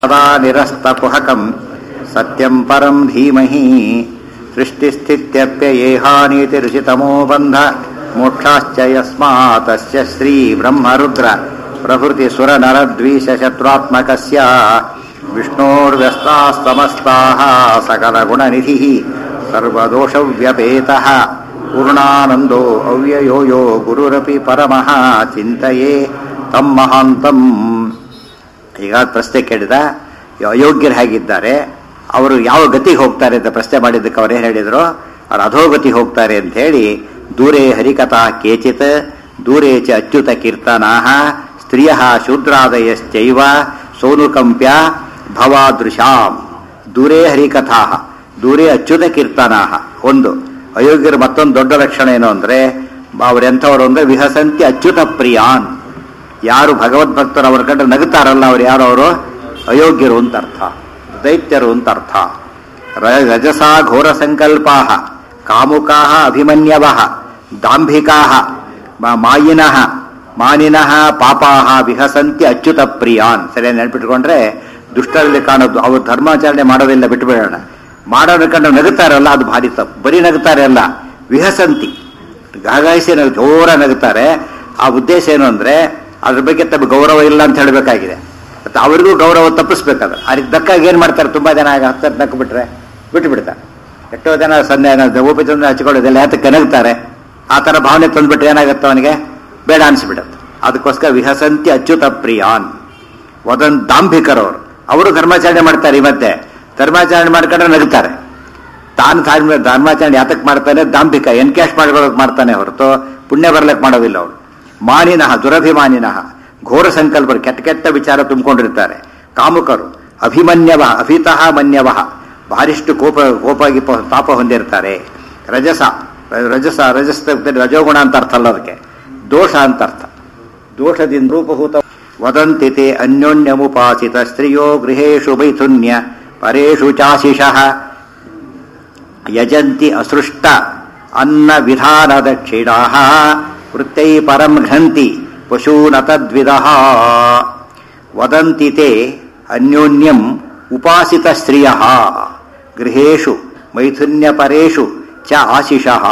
सदा निरस्तकुहकम् सत्यम् परम् धीमहि सृष्टिस्थित्यप्ययेहानीति ऋषितमो बन्ध मोक्षाश्च यस्मातस्य श्रीब्रह्मरुद्र प्रभृतिसुरनरद्वीषशत्रुत्मकस्य विष्णोर्व्यस्तास्तमस्ताः सकलगुणनिधिः सर्वदोषव्यपेतः पूर्णानन्दो अव्ययो यो गुरुरपि परमः ಚಿಂತೆಯೇ ತಮ್ಮ ಮಹಾಂತಂ ಈಗ ಪ್ರಶ್ನೆ ಕೇಳಿದ ಅಯೋಗ್ಯರು ಹೇಗಿದ್ದಾರೆ ಅವರು ಯಾವ ಗತಿಗೆ ಹೋಗ್ತಾರೆ ಅಂತ ಪ್ರಶ್ನೆ ಮಾಡಿದ್ದಕ್ಕೆ ಅವ್ರು ಏನು ಹೇಳಿದ್ರು ಅವ್ರು ಅಧೋಗತಿ ಹೋಗ್ತಾರೆ ಅಂತ ಹೇಳಿ ದೂರೇ ಹರಿಕಥಾ ಕೇಚಿತ್ ದೂರೇ ಚ ಅಚ್ಯುತ ಕೀರ್ತನಾಹ ಸ್ತ್ರೀಯ ಶೂದ್ರಾದಯಶ್ಚೈವ ಸೋನುಕಂಪ್ಯ ಭವಾದೃಶಾಂ ದೂರೇ ಹರಿಕಥಾ ದೂರೇ ಅಚ್ಯುತ ಕೀರ್ತನಾಹ ಒಂದು ಅಯೋಗ್ಯರ ಮತ್ತೊಂದು ದೊಡ್ಡ ಲಕ್ಷಣ ಏನು ಅಂದ್ರೆ ಅವರೆಂಥವರು ಅಂದ್ರೆ ವಿಹಸಂತಿ ಅಚ್ಯುತ ಪ್ರಿಯಾನ್ ಯಾರು ಭಗವದ್ಭಕ್ತರು ಅವರ ಕಂಡ್ರೆ ನಗುತ್ತಾರಲ್ಲ ಅವ್ರು ಯಾರು ಅವರು ಅಯೋಗ್ಯರು ಅಂತ ಅರ್ಥ ದೈತ್ಯರು ಅಂತ ಅರ್ಥ ರ- ರಜಸಾ ಘೋರ ಸಂಕಲ್ಪಾ ಕಾಮುಕಾ ಅಭಿಮನ್ಯವ ದಾಂಭಿಕಾ ಮಾಯಿನಃ ಮಾನಿನಃ ಪಾಪಾ ವಿಹಸಂತಿ ಅಚ್ಯುತ ಪ್ರಿಯಾನ್ ಸರಿಯಾಗಿ ನೆನ್ಪಿಟ್ಕೊಂಡ್ರೆ ದುಷ್ಟರಲ್ಲಿ ಕಾಣೋದು ಅವ್ರು ಧರ್ಮಾಚರಣೆ ಮಾಡೋದಿಲ್ಲ ಬಿಟ್ಟುಬಿಡೋಣ ಮಾಡೋದ್ರ ಕಂಡ್ರೆ ನಗುತ್ತಾರಲ್ಲ ಅದು ಭಾರಿ ತಪ್ಪು ಬರೀ ನಗುತ್ತಾರೆ ಅಲ್ಲ ವಿಹಸಂತಿ ಗಾಗಾಯಿಸಿ ನಗು ಜೋರ ನಗುತ್ತಾರೆ ಆ ಉದ್ದೇಶ ಏನು ಅಂದ್ರೆ ಅದ್ರ ಬಗ್ಗೆ ತಮ್ಮ ಗೌರವ ಇಲ್ಲ ಅಂತ ಹೇಳಬೇಕಾಗಿದೆ ಮತ್ತೆ ಅವರಿಗೂ ಗೌರವ ತಪ್ಪಿಸ್ಬೇಕಾದ್ರೆ ಅದಕ್ಕೆ ದಕ್ಕಾಗಿ ಏನ್ ಮಾಡ್ತಾರೆ ತುಂಬಾ ಜನ ಆಗ ಹತ್ತ ನಕ್ಕು ಬಿಟ್ರೆ ಬಿಟ್ಟು ಬಿಡ್ತಾರೆ ಎಷ್ಟೋ ಜನ ಸಂಧ್ಯಾ ಉಪಚಂದ್ರ ಹಚ್ಕೊಳ್ಳೋದೆಲ್ಲ ಯಾತಕ್ಕೆ ನಗುತ್ತಾರೆ ಆ ತರ ಭಾವನೆ ತಂದ್ಬಿಟ್ರೆ ಏನಾಗುತ್ತೆ ಅವನಿಗೆ ಬೇಡ ಅನ್ಸ್ಬಿಡುತ್ತೆ ಅದಕ್ಕೋಸ್ಕರ ವಿಹಸಂತಿ ಅಚ್ಯುತ ಪ್ರಿಯಾನ್ ವದನ್ ದಾಂಭಿಕರವರು ಅವರು ಧರ್ಮಾಚರಣೆ ಮಾಡ್ತಾರೆ ಈ ಮಧ್ಯೆ ಧರ್ಮಾಚರಣೆ ಮಾಡ್ಕೊಂಡ್ರೆ ನಗುತ್ತಾರೆ ತಾನು ಧಾರ್ಮ ಧರ್ಮಾಚರಣೆ ಯಾತಕ್ ಮಾಡ್ತಾನೆ ದಾಂಭಿಕ ಎನ್ಕ್ಯಾಶ್ ಮಾಡ್ಕೊಳ್ಳೋಕೆ ಮಾಡ್ತಾನೆ ಹೊರತು ಪುಣ್ಯ ಬರ್ಲಕ್ ಮಾಡೋದಿಲ್ಲ ಅವನು ಮಾನಿನಃ ದುರಭಿಮಾನಿನಃ ಘೋರ ಸಂಕಲ್ಪರು ಕೆಟ್ಟ ಕೆಟ್ಟ ವಿಚಾರ ತುಂಬಿಕೊಂಡಿರ್ತಾರೆ ಕಾಮುಕರು ಅಭಿಮನ್ಯವ ಅಭಿತಃ ಮನ್ಯವ ಭಾರಿಷ್ಟು ಕೋಪ ಕೋಪ ಗೀಪ ತಾಪ ಹೊಂದಿರ್ತಾರೆ ರಜಸ ರಜಸ ರಜಸ್ ರಜೋಗುಣ ಅಂತ ಅರ್ಥ ಅಲ್ಲ ಅದಕ್ಕೆ ದೋಷ ಅಂತ ಅರ್ಥ ದೋಷದಿಂದ ರೂಪಭೂತ ವದಂತಿ ತೇ ಅನ್ಯೋನ್ಯಮುಪಾಸಿತ ಸ್ತ್ರೀಯೋ ಗೃಹೇಶು ಮೈಥುನ್ಯ ಪರೇಶು ಚಾಶಿಷಃ ಯಜಂತಿ ಅಸೃಷ್ಟ ಅನ್ನ ವಿಧಾನ ದಕ್ಷಿಣಾ ವೃತ್ತೈ ಪರಂ ಘಂತಿ ಪಶೂನ ತದ್ವಿಧ ವದಂತಿ ತೇ ಅನ್ಯೋನ್ಯಂ ಉಪಾಸಿತ ಸ್ತ್ರೀಯ ಗೃಹೇಶು ಮೈಥುನ್ಯಪರೇಶು ಚ ಆಶಿಷಃ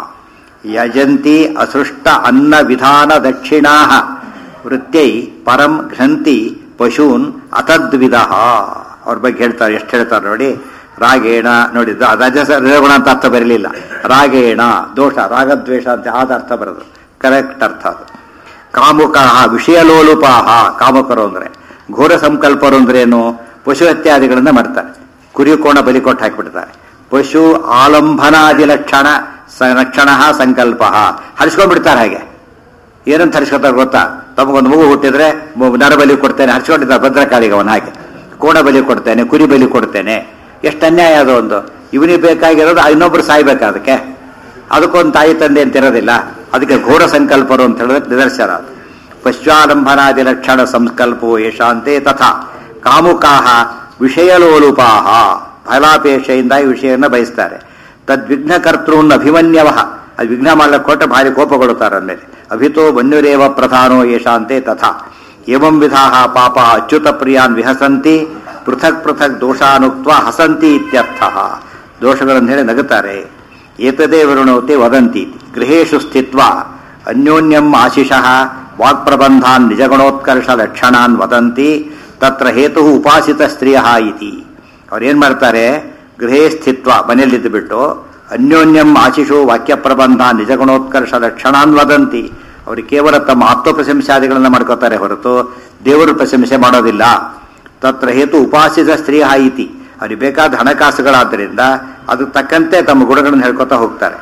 ಯಜಂತಿ ಅಸೃಷ್ಟ ಅನ್ನ ವಿಧಾನ ದಕ್ಷಿಣಾ ವೃತ್ತೈ ಪರಂ ಘಂತಿ ಪಶೂನ್ ಅತದ್ವಿಧ ಅವ್ರ ಬಗ್ಗೆ ಹೇಳ್ತಾರೆ ಎಷ್ಟು ಹೇಳ್ತಾರೆ ನೋಡಿ ರಾಗೇಣ ನೋಡಿ ದ- ರಜಸ ರಜಗುಣ ಅಂತ ಅರ್ಥ ಬರಲಿಲ್ಲ ರಾಗೇಣ ದೋಷ ರಾಗದ್ವೇಷ ಅಂತ ಆದ ಅರ್ಥ ಬರೋದು ಕರೆಕ್ಟ್ ಅರ್ಥ ಅದು ಕಾಮುಕಾಹ ವಿಷಯಲೋಲುಪಾಹ ಕಾಮುಕರು ಅಂದ್ರೆ ಘೋರ ಸಂಕಲ್ಪರು ಅಂದ್ರೆ ಏನು ಪಶು ಇತ್ಯಾದಿಗಳನ್ನ ಮಾಡ್ತಾರೆ ಕುರಿ ಕೋಣ ಬಲಿ ಕೊಟ್ಟು ಹಾಕಿಬಿಡ್ತಾರೆ ಪಶು ಆಲಂಬನಾದಿ ಲಕ್ಷಣ ಸ- ಲಕ್ಷಣ ಸಂಕಲ್ಪ ಹರಿಸ್ಕೊಂಡ್ಬಿಡ್ತಾರೆ ಹಾಗೆ ಏನಂತ ಹರಿಸ್ಕೊತಾರೆ ಗೊತ್ತಾ ತಮಗೊಂದು ಮಗು ಹುಟ್ಟಿದ್ರೆ ಮಗು ನರ ಬಲಿ ಕೊಡ್ತೇನೆ ಹರಿಸ್ಕೊಂಡಿದ್ದಾರೆ ಭದ್ರಕಾಳಿಗೆ ಅವನ ಹಾಗೆ ಕೋಣ ಬಲಿ ಕೊಡ್ತೇನೆ ಕುರಿ ಬಲಿ ಕೊಡ್ತೇನೆ ಎಷ್ಟು ಅನ್ಯಾಯ ಅದು ಒಂದು ಇವನಿಗೆ ಬೇಕಾಗಿರೋದು ಇನ್ನೊಬ್ರು ಸಾಯ್ಬೇಕಾ ಅದಕ್ಕೆ ಅದಕ್ಕೊಂದು ತಾಯಿ ತಂದೆ ಅಂತ ಇರೋದಿಲ್ಲ ಅದಕ್ಕೆ ಘೋರ ಸಂಕಲ್ಪರು ಅಂತ ಹೇಳೋದಕ್ಕೆ ನಿದರ್ಶನ ಅದು ಪಶ್ಚಾಲಂಬನಾದಿ ಲಕ್ಷಣ ಸಂಕಲ್ಪೋ ಯಶಾಂತೆ ತಥಾ ಕಾಮುಕಾಹ ವಿಷಯಲೋಲುಪಾಹ ಫಲಾಪೇಕ್ಷೆಯಿಂದ ಈ ವಿಷಯವನ್ನು ಬಯಸ್ತಾರೆ ತದ್ವಿಘ್ನಕರ್ತೃನ್ ಅಭಿಮನ್ಯವ ಅದು ವಿಘ್ನ ಮಾಡ್ಲಿಕ್ಕೆ ಕೊಟ್ಟು ಭಾರಿ ಕೋಪ ಕೊಡುತ್ತಾರೆ ಅಂದ್ಮೇಲೆ ಅಭಿತೋ ಮನ್ಯುರೇವ ಪ್ರಧಾನೋ ಯಶಾಂತೆ ತಥಾ ಏವಂ ವಿಧಾ ಪಾಪ ಅಚ್ಯುತ ಪ್ರಿಯಾನ್ ವಿಹಸಂತಿ ಪೃಥಕ್ ಪೃಥಕ್ ದೋಷಾನುಕ್ತ ಹಸಂತಿ ಇತ್ಯರ್ಥ ದೋಷಗಳನ್ನು ಹೇಳಿ ನಗುತ್ತಾರೆ ಏತದೇ ವರುಣೋತಿ ವದಂತಿ ಗೃಹೇಶು ಸ್ಥಿತ್ವ ಅನ್ಯೋನ್ಯಂ ಆಶಿಷಃ ವಾಕ್ಪ್ರಬಂಧಾನ್ ನಿಜಗುಣೋತ್ಕರ್ಷ ಲಕ್ಷಣಾನ್ ವದಂತಿ ತತ್ರ ಹೇತು ಉಪಾಸಿತ ಸ್ತ್ರೀಯ ಇತಿ ಅವ್ರೇನ್ ಮಾಡ್ತಾರೆ ಗೃಹೇ ಸ್ಥಿತ್ವ ಮನೆಯಲ್ಲಿದ್ದು ಬಿಟ್ಟು ಅನ್ಯೋನ್ಯಂ ಆಶಿಷು ವಾಕ್ಯ ಪ್ರಬಂಧ ನಿಜಗುಣೋತ್ಕರ್ಷ ಲಕ್ಷಣಾನ್ ವದಂತಿ ಅವರು ಕೇವಲ ತಮ್ಮ ಆತ್ಮ ಪ್ರಶಂಸಾದಿಗಳನ್ನು ಮಾಡ್ಕೋತಾರೆ ಹೊರತು ದೇವರು ಪ್ರಶಂಸೆ ಮಾಡೋದಿಲ್ಲ ತತ್ರ ಹೇತು ಉಪಾಸಿತ ಸ್ತ್ರೀ ಇತಿ ಅವ್ರಿಗೆ ಬೇಕಾದ ಹಣಕಾಸುಗಳಾದ್ದರಿಂದ ಅದಕ್ಕೆ ತಕ್ಕಂತೆ ತಮ್ಮ ಗುಣಗಳನ್ನು ಹೇಳ್ಕೊತಾ ಹೋಗ್ತಾರೆ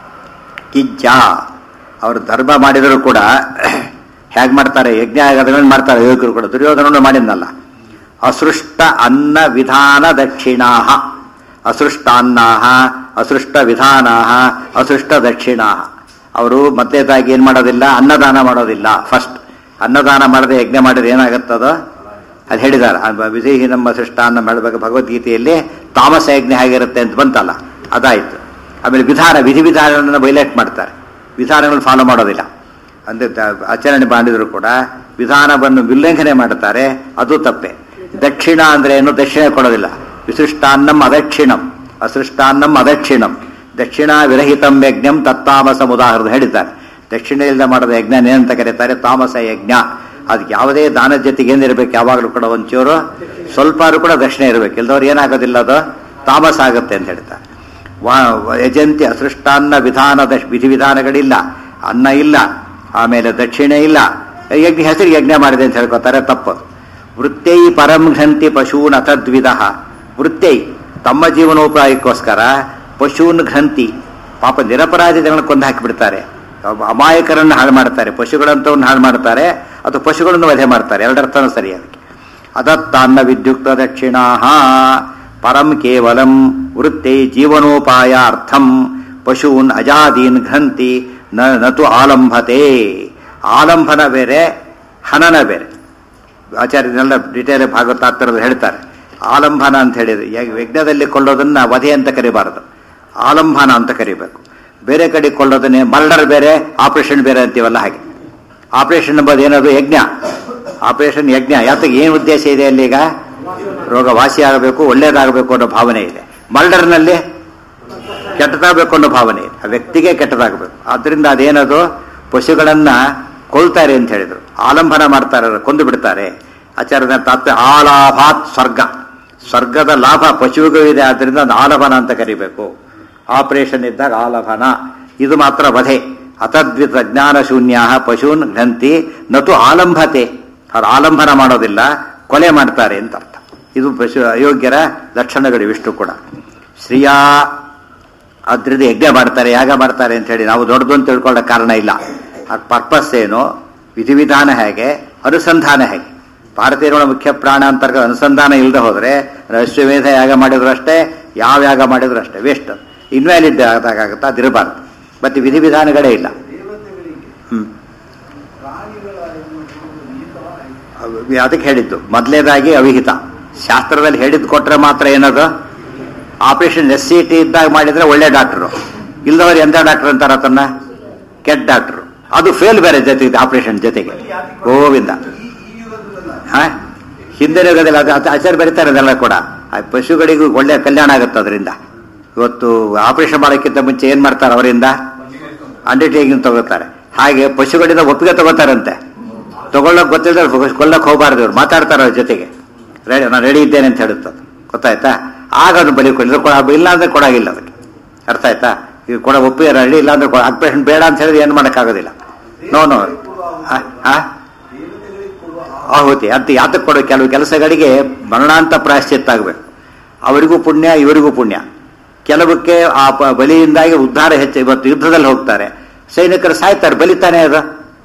ಕಿಜ್ಜ ಅವರು ಧರ್ಮ ಮಾಡಿದರೂ ಕೂಡ ಹೇಗೆ ಮಾಡ್ತಾರೆ ಯಜ್ಞ ಯಾಗಗಳನ್ನು ಮಾಡ್ತಾರೆ ಯೋಗರು ಕೂಡ ದುರ್ಯೋಧನವನ್ನು ಮಾಡಿದ್ನಲ್ಲ ಅಸೃಷ್ಟ ಅನ್ನ ವಿಧಾನ ದಕ್ಷಿಣಾ ಅಸೃಷ್ಟಾನ್ನಾಹ ಅಸೃಷ್ಟ ವಿಧಾನಾಹ ಅಸೃಷ್ಟ ದಕ್ಷಿಣಾ ಅವರು ಮತ್ತೇದಾಗಿ ಏನ್ ಮಾಡೋದಿಲ್ಲ ಅನ್ನದಾನ ಮಾಡೋದಿಲ್ಲ ಫಸ್ಟ್ ಅನ್ನದಾನ ಮಾಡದೆ ಯಜ್ಞ ಮಾಡಿದ್ರೆ ಏನಾಗುತ್ತದೋ ಅದು ಹೇಳಿದಾರೆ ವಿಧೇಹಿ ನಮ್ಮ ಸೃಷ್ಟಾನ್ನ ಮಾಡಬೇಕು ಭಗವದ್ಗೀತೆಯಲ್ಲಿ ತಾಮಸ ಯಜ್ಞ ಹೇಗಿರುತ್ತೆ ಅಂತ ಬಂತಲ್ಲ ಅದಾಯ್ತು ಆಮೇಲೆ ವಿಧಾನ ವಿಧಿ ವಿಧಾನಗಳನ್ನು ಬೈಲೇಟ್ ಮಾಡ್ತಾರೆ ವಿಧಾನಗಳನ್ನು ಫಾಲೋ ಮಾಡೋದಿಲ್ಲ ಅಂದ್ರೆ ದ- ಆಚರಣೆ ಮಾಡಿದ್ರು ಕೂಡ ವಿಧಾನವನ್ನು ಉಲ್ಲಂಘನೆ ಮಾಡುತ್ತಾರೆ ಅದು ತಪ್ಪೆ ದಕ್ಷಿಣ ಅಂದ್ರೆ ಏನು ದಕ್ಷಿಣ ಕೊಡೋದಿಲ್ಲ ವಿಸೃಷ್ಟಾನ್ನಂ ಅದಕ್ಷಿಣಂ ಅಸೃಷ್ಟಾನ್ನಂ ಅದಕ್ಷಿಣಂ ದಕ್ಷಿಣ ವಿರಹಿತಂ ಯಜ್ಞಂ ತತ್ತಾಮಸ ಉದಾಹರಣೆ ಹೇಳಿದ್ದಾರೆ ದಕ್ಷಿಣ ಇಲ್ಲದೆ ಮಾಡೋದ ಯಜ್ಞ ಏನಂತ ಕರೀತಾರೆ ತಾಮಸ ಯಜ್ಞ ಅದಕ್ಕೆ ಯಾವುದೇ ದಾನದ ಜೊತೆಗೆ ಏನಿರಬೇಕು ಯಾವಾಗಲೂ ಕೂಡ ಒಂಚೂರು ಸ್ವಲ್ಪ ಆದ್ರೂ ಕೂಡ ದಕ್ಷಿಣ ಇರಬೇಕು ಇಲ್ದವ್ರು ಏನಾಗೋದಿಲ್ಲ ಅದು ತಾಮಸ ಆಗುತ್ತೆ ಅಂತ ಹೇಳ್ತಾರೆ ವಾ- ಯಜಂತಿ ಅಸೃಷ್ಟಾನ್ನ ವಿಧಾನದ ವಿಧಿವಿಧಾನಗಳಿಲ್ಲ ಅನ್ನ ಇಲ್ಲ ಆಮೇಲೆ ದಕ್ಷಿಣೆ ಇಲ್ಲ ಯಜ್ಞ ಹೆಸರಿಗೆ ಯಜ್ಞ ಮಾಡಿದೆ ಅಂತ ಹೇಳ್ಕೊತಾರೆ ತಪ್ಪು ವೃತ್ತೈ ಪರಂ ಘಂತಿ ಪಶೂನ್ ಅಥದ್ವಿಧ ವೃತ್ತೈ ತಮ್ಮ ಜೀವನೋಪಾಯಕ್ಕೋಸ್ಕರ ಪಶೂನ್ ಘಂತಿ ಪಾಪ ನಿರಪರಾಧಿ ಜನಗಳನ್ನು ಕೊಂದು ಹಾಕಿಬಿಡ್ತಾರೆ ಅಮಾಯಕರನ್ನು ಹಾಳು ಮಾಡ್ತಾರೆ ಪಶುಗಳಂತವನ್ನು ಹಾಳು ಮಾಡ್ತಾರೆ ಅಥವಾ ಪಶುಗಳನ್ನು ವಧೆ ಮಾಡ್ತಾರೆ ಎರಡರ್ಥನೂ ಸರಿ ಅದಕ್ಕೆ ಅದತ್ತಾನ್ನ ವಿದ್ಯುಕ್ತ ದಕ್ಷಿಣಾ ಪರಂ ಕೇವಲಂ ವೃತ್ತೈ ಜೀವನೋಪಾಯಾರ್ಥಂ ಪಶೂನ್ ಅಜಾದೀನ್ ಘಂತಿ ನ ನತು ಆಲಂಭತೆ ಆಲಂಬನ ಬೇರೆ ಹನನ ಬೇರೆ ಆಚಾರ್ಯನೆಲ್ಲ ಡಿಟೇಲ್ ಭಾಗವತಾತ್ತರದಲ್ಲಿ ಹೇಳ್ತಾರೆ ಆಲಂಬನ ಅಂತ ಹೇಳಿದ್ರೆ ಯಜ್ಞ- ಯಜ್ಞದಲ್ಲಿ ಕೊಳ್ಳೋದನ್ನ ವಧೆ ಅಂತ ಕರಿಬಾರದು ಆಲಂಬನ ಅಂತ ಕರಿಬೇಕು ಬೇರೆ ಕಡೆ ಕೊಳ್ಳೋದನ್ನೇ ಮರ್ಡರ್ ಬೇರೆ ಆಪರೇಷನ್ ಬೇರೆ ಅಂತೀವಲ್ಲ ಹಾಗೆ ಆಪರೇಷನ್ ಎಂಬುದು ಏನದು ಯಜ್ಞ ಆಪರೇಷನ್ ಯಜ್ಞ ಯಾತಕ್ಕೆ ಏನು ಉದ್ದೇಶ ಇದೆ ಅಲ್ಲಿ ಈಗ ರೋಗ ವಾಸಿ ಆಗಬೇಕು ಒಳ್ಳೇದಾಗಬೇಕು ಅನ್ನೋ ಭಾವನೆ ಇದೆ ಮರ್ಡರ್ನಲ್ಲಿ ಕೆಟ್ಟದಾಗಬೇಕು ಅನ್ನೋ ಭಾವನೆ ಇದೆ ಆ ವ್ಯಕ್ತಿಗೆ ಕೆಟ್ಟದಾಗಬೇಕು ಆದ್ರಿಂದ ಅದೇನದು ಪಶುಗಳನ್ನ ಕೊಲ್ತಾರೆ ಅಂತ ಹೇಳಿದ್ರು ಆಲಂಬನ ಮಾಡ್ತಾರೆ ಕೊಂದು ಬಿಡ್ತಾರೆ ಆಚಾರ್ಯನ ತಾತ್ವ ಆಲಾಭಾತ್ ಸ್ವರ್ಗ ಸ್ವರ್ಗದ ಲಾಭ ಪಶುವಿಗೂ ಇದೆ ಆದ್ರಿಂದ ಅದು ಆಲಭನ ಅಂತ ಕರಿಬೇಕು ಆಪರೇಷನ್ ಇದ್ದಾಗ ಆಲಭನ ಇದು ಮಾತ್ರ ವಧೆ ಅತದ್ವಿತ ಜ್ಞಾನ ಶೂನ್ಯ ಪಶೂನ್ ಗ್ರಂಥಿ ನತು ಆಲಂಬತೆ ಅವ್ರು ಆಲಂಬನ ಮಾಡೋದಿಲ್ಲ ಕೊಲೆ ಮಾಡ್ತಾರೆ ಅಂತ ಅರ್ಥ ಇದು ಪಶು ಅಯೋಗ್ಯರ ಲಕ್ಷಣಗಳು ಇವಿಷ್ಟು ಕೂಡ ಶ್ರೀಯಾ ಅದ್ರದ್ದು ಯಜ್ಞ ಮಾಡ್ತಾರೆ ಯಾಗ ಮಾಡ್ತಾರೆ ಅಂತ ಹೇಳಿ ನಾವು ದೊಡ್ಡದು ಅಂತ ತಿಳ್ಕೊಳ್ಳೋ ಕಾರಣ ಇಲ್ಲ ಆ ಪರ್ಪಸ್ ಏನು ವಿಧಿವಿಧಾನ ಹೇಗೆ ಅನುಸಂಧಾನ ಹೇಗೆ ಭಾರತೀಯರ ಮುಖ್ಯ ಪ್ರಾಣ ಅಂತರ್ಗತ ಅನುಸಂಧಾನ ಇಲ್ಲದೆ ಹೋದ್ರೆ ಅಶ್ವಮೇಧ ಯಾಗ ಮಾಡಿದ್ರು ಅಷ್ಟೇ ಯಾವ ಯಾಗ ಮಾಡಿದ್ರು ಅಷ್ಟೇ ವೇಸ್ಟ್ ಇನ್ವ್ಯಾಲಿಡ್ ಆದಾಗತ್ತಾ ಅದಿರಬಾರ್ದು ಮತ್ತೆ ವಿಧಿವಿಧಾನಗಳೇ ಇಲ್ಲ ಹ್ಮ್ ಅವ್- ಅದಕ್ಕೆ ಹೇಳಿದ್ದು ಮೊದಲೇದಾಗಿ ಅವಿಹಿತ ಶಾಸ್ತ್ರದಲ್ಲಿ ಹೇಳಿದ್ದು ಕೊಟ್ರೆ ಮಾತ್ರ ಏನದು ಆಪರೇಷನ್ ಎಸ್ ಸಿ ಟಿ ಇದ್ದಾಗ ಮಾಡಿದ್ರೆ ಒಳ್ಳೆ ಡಾಕ್ಟರು ಇಲ್ಲದವ್ರು ಎಂತ ಡಾಕ್ಟರ್ ಅಂತಾರ ಅದನ್ನ ಕೆಟ್ಟ ಡಾಕ್ಟರು ಅದು ಫೇಲ್ ಬೇರೆ ಜೊತೆಗೆ ಆಪರೇಷನ್ ಜೊತೆಗೆ ಗೋವಿಂದ ಹಾ ಹಿಂದಿನ ಯುಗದಲ್ಲಿ ಅದು ಅದು ಆಚಾರ್ಯ ಬರೀತಾರೆ ಅದೆಲ್ಲ ಕೂಡ ಆ ಪಶುಗಳಿಗೂ ಒಳ್ಳೆ ಕಲ್ಯಾಣ ಆಗುತ್ತೆ ಅದರಿಂದ ಇವತ್ತು ಆಪರೇಷನ್ ಮಾಡೋಕ್ಕಿಂತ ಮುಂಚೆ ಏನ್ ಮಾಡ್ತಾರೆ ಅವರಿಂದ ಅಂಡರ್ಟೇಕಿಂಗ್ ತಗೋತಾರೆ ಹಾಗೆ ಪಶುಗಳಿಂದ ಒಪ್ಪಿಗೆ ತಗೋತಾರಂತೆ ತಗೊಳ್ಳೋಕೆ ಗೊತ್ತಿಲ್ಲದೆ ಕೊಲ್ಲಕ್ಕೆ ಹೋಗಬಾರ್ದು ಇವ್ರು ಮಾತಾಡ್ತಾರೆ ಅವ್ರ ಜೊತೆಗೆ ರೆಡಿ ನಾನು ರೆಡಿ ಇದ್ದೇನೆ ಅಂತ ಹೇಳುತ್ತದೆ ಗೊತ್ತಾಯ್ತಾ ಆಗ ಅದು ಬಲಿ ಕೊಡ ಕೊಡ ಇಲ್ಲ ಅಂದ್ರೆ ಕೊಡಾಗಿಲ್ಲ ಅದಕ್ಕೆ ಅರ್ಥ ಆಯ್ತಾ ಈಗ ಕೊಡ ಒಪ್ಪಿಗೆ ರೆಡಿ ಇಲ್ಲ ಅಂದ್ರೆ ಆಪರೇಷನ್ ಬೇಡ ಅಂತ ಹೇಳಿದ್ರೆ ಏನು ಮಾಡೋಕ್ಕಾಗೋದಿಲ್ಲ ನೋ ನೋ ಹಾ ಆಹುತಿ ಅಂತ ಯಾತಕ್ಕೆ ಕೊಡೋ ಕೆಲವು ಕೆಲಸಗಳಿಗೆ ಮರಣಾಂತ ಪ್ರಾಯಶ್ಚಿತ್ತ ಆಗಬೇಕು ಅವರಿಗೂ ಪುಣ್ಯ ಇವರಿಗೂ ಪುಣ್ಯ ಕೆಲವಕ್ಕೆ ಆ ಪ- ಬಲಿಯಿಂದಾಗಿ ಉದ್ಧಾರ ಹೆಚ್ಚು ಇವತ್ತು ಯುದ್ಧದಲ್ಲಿ ಹೋಗ್ತಾರೆ ಸೈನಿಕರು ಸಾಯ್ತಾರೆ ಬಲಿತಾನೆ ಅದು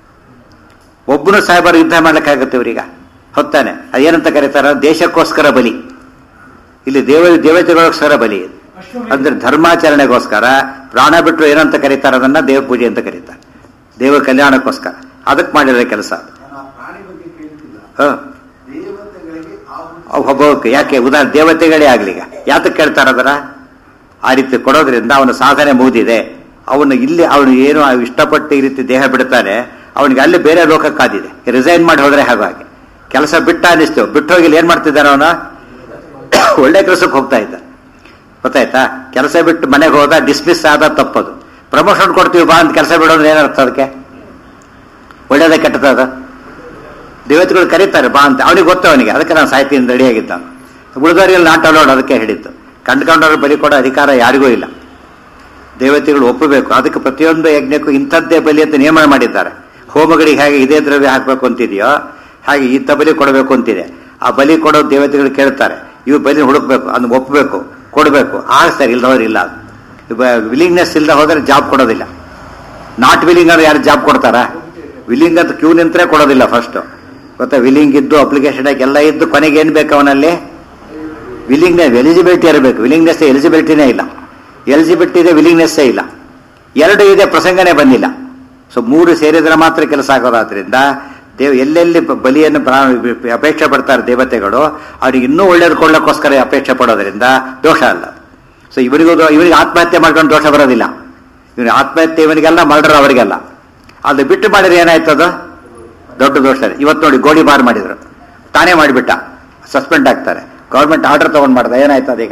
ಒಬ್ಬನು ಸಾಯ್ಬಾರ ಯುದ್ಧ ಮಾಡ್ಲಿಕ್ಕಾಗತ್ತೆ ಇವರೀಗ ಹೊತ್ತಾನೆ ಅದೇನಂತ ಕರೀತಾರ ದೇಶಕ್ಕೋಸ್ಕರ ಬಲಿ ಇಲ್ಲಿ ದೇವ ದೇವತೆಗೋಸ್ಕರ ಬಲಿ ಅಂದ್ರೆ ಧರ್ಮಾಚರಣೆಗೋಸ್ಕರ ಪ್ರಾಣ ಬಿಟ್ಟರು ಏನಂತ ಕರೀತಾರೆ ಅದನ್ನ ದೇವ ಪೂಜೆ ಅಂತ ಕರೀತಾರೆ ದೇವ ಕಲ್ಯಾಣಕ್ಕೋಸ್ಕರ ಅದಕ್ಕೆ ಮಾಡಿರೋ ಕೆಲಸ ಅದು. ಪ್ರಾಣಿ ಬಗ್ಗೆ ಕೇಳ್ತಿಲ್ಲ ಹ. ದೇವತೆಗಳಿಗೆ ಆಹುತಿ ಅವ್ ಒಬ್ಬ ಯಾಕೆ ಉದಾಹರಣೆ ದೇವತೆಗಳೇ ಆಗ್ಲಿ ಈಗ ಯಾತಕ್ಕೆ ಕೇಳ್ತಾರ ಅದರ ಆ ರೀತಿ ಕೊಡೋದ್ರಿಂದ ಅವನ ಸಾಧನೆ ಮುಗಿದಿದೆ ಅವನು ಇಲ್ಲಿ ಅವನು ಏನು ಇಷ್ಟಪಟ್ಟು ಈ ರೀತಿ ದೇಹ ಬಿಡ್ತಾನೆ ಅವನಿಗೆ ಅಲ್ಲಿ ಬೇರೆ ಲೋಕ ಕಾದಿದೆ ರಿಸೈನ್ ಮಾಡಿ ಹೋದ್ರೆ ಹಾಗಾಗಿ ಕೆಲಸ ಬಿಟ್ಟ ಅನಿಸ್ತು ಬಿಟ್ಟು ಹೋಗಿ ಏನ್ ಮಾಡ್ತಿದ್ದಾನೆ ಅವನು ಒಳ್ಳೆ ಕೆಲಸಕ್ಕೆ ಹೋಗ್ತಾ ಇದ್ದ ಗೊತ್ತಾಯ್ತಾ ಕೆಲಸ ಬಿಟ್ಟು ಮನೆಗೆ ಹೋದ ಡಿಸ್ಮಿಸ್ ಆದ ತಪ್ಪದು ಪ್ರಮೋಷನ್ ಕೊಡ್ತೀವಿ ಬಾ ಅಂತ ಕೆಲಸ ಬಿಡೋದ್ರೆ ಏನರ್ಥ ಅದಕ್ಕೆ ಒಳ್ಳೇದ ಕೆಟ್ಟದ ದೇವತೆಗಳು ಕರೀತಾರೆ ಬಾ ಅಂತ ಅವನಿಗೆ ಗೊತ್ತು ಅವನಿಗೆ ಅದಕ್ಕೆ ನಾನು ಸಾಹಿತ್ಯ ರೆಡಿಯಾಗಿದ್ದ ಉಳಿದವರಿಗೆ ನಾಟ್ ಅಲೋಡ್ ಅದಕ್ಕೆ ಹೇಳಿದ್ದು ಕಂಡ್ಕೊಂಡವ್ರ ಬಲಿ ಕೊಡೋ ಅಧಿಕಾರ ಯಾರಿಗೂ ಇಲ್ಲ ದೇವತೆಗಳು ಒಪ್ಪಬೇಕು ಅದಕ್ಕೆ ಪ್ರತಿಯೊಂದು ಯಜ್ಞಕ್ಕೂ ಇಂಥದ್ದೇ ಬಲಿ ಅಂತ ನಿಯಮ ಮಾಡಿದ್ದಾರೆ ಹೋಮಗಳಿಗೆ ಹೇಗೆ ಇದೇ ದ್ರವ್ಯ ಹಾಕಬೇಕು ಅಂತಿದೆಯೋ ಹಾಗೆ ಇಂಥ ಬಲಿ ಕೊಡಬೇಕು ಅಂತಿದೆ ಆ ಬಲಿ ಕೊಡೋ ದೇವತೆಗಳು ಕೇಳ್ತಾರೆ ಇವು ಬಲಿ ಹುಡುಕ್ಬೇಕು ಅದನ್ನ ಒಪ್ಪಬೇಕು ಕೊಡಬೇಕು ಆಗ ಸರಿ ಇಲ್ದವ್ರು ಇಲ್ಲ ವಿಲಿಂಗ್ನೆಸ್ ಇಲ್ಲದೆ ಹೋದ್ರೆ ಜಾಬ್ ಕೊಡೋದಿಲ್ಲ ನಾಟ್ ವಿಲಿಂಗ್ ಅಂದ್ರೆ ಯಾರು ಜಾಬ್ ಕೊಡ್ತಾರ ವಿಲಿಂಗ್ ಅಂತ ಕ್ಯೂ ನಿಂತರೆ ಕೊಡೋದಿಲ್ಲ ಫಸ್ಟ್ ಗೊತ್ತಾ ವಿಲಿಂಗ್ ಇದ್ದು ಅಪ್ಲಿಕೇಶನ್ ಹಾಕಿ ಎಲ್ಲ ಇದ್ದು ಕೊನೆಗೆ ಏನ್ ಬೇಕು ಅವನಲ್ಲಿ ವಿಲಿಂಗ್ನೆಸ್ ಎಲಿಜಿಬಿಲಿಟಿ ಇರಬೇಕು ವಿಲಿಂಗ್ನೆಸ್ ಎಲಿಜಿಬಿಲಿಟಿನೇ ಇಲ್ಲ ಎಲಿಜಿಬಿಲಿಟಿ ಇದೆ ವಿಲಿಂಗ್ನೆಸ್ಸೇ ಇಲ್ಲ ಎರಡು ಇದೆ ಪ್ರಸಂಗನೇ ಬಂದಿಲ್ಲ ಸೊ ಮೂರು ಸೇರಿದ್ರೆ ಮಾತ್ರ ಕೆಲಸ ಆಗೋದಾದ್ರಿಂದ ದೇವ್ ಎಲ್ಲೆಲ್ಲಿ ಬ- ಬಲಿಯನ್ನು ಪ್ರಾ- ಅಪೇಕ್ಷೆ ಪಡ್ತಾರೆ ದೇವತೆಗಳು ಅವ್ರಿಗೆ ಇನ್ನೂ ಒಳ್ಳೇದು ಕೊಳ್ಳೋಕ್ಕೋಸ್ಕರ ಅಪೇಕ್ಷೆ ಪಡೋದ್ರಿಂದ ದೋಷ ಅಲ್ಲ ಸೊ ಇವರಿಗೂ ದೋ- ಇವರಿಗೆ ಆತ್ಮಹತ್ಯೆ ಮಾಡ್ಕೊಂಡು ದೋಷ ಬರೋದಿಲ್ಲ ಇವನಿಗೆ ಆತ್ಮಹತ್ಯೆ ಇವನಿಗೆಲ್ಲ ಮರ್ಡರ್ ಅವರಿಗೆಲ್ಲ ಅದು ಬಿಟ್ಟು ಮಾಡಿದ್ರೆ ಏನಾಯ್ತದು ದೊಡ್ಡ ದೋಷ ಇದೆ. ಇವತ್ತು ನೋಡಿ ಗೋಳಿಬಾರ್ ಮಾಡಿದ್ರು ತಾನೇ ಮಾಡಿಬಿಟ್ಟ ಸಸ್ಪೆಂಡ್ ಆಗ್ತಾರೆ ಗೌರ್ಮೆಂಟ್ ಆರ್ಡರ್ ತಗೊಂಡ್ ಮಾಡ್ದ ಏನಾಯ್ತು ಅದೀಗ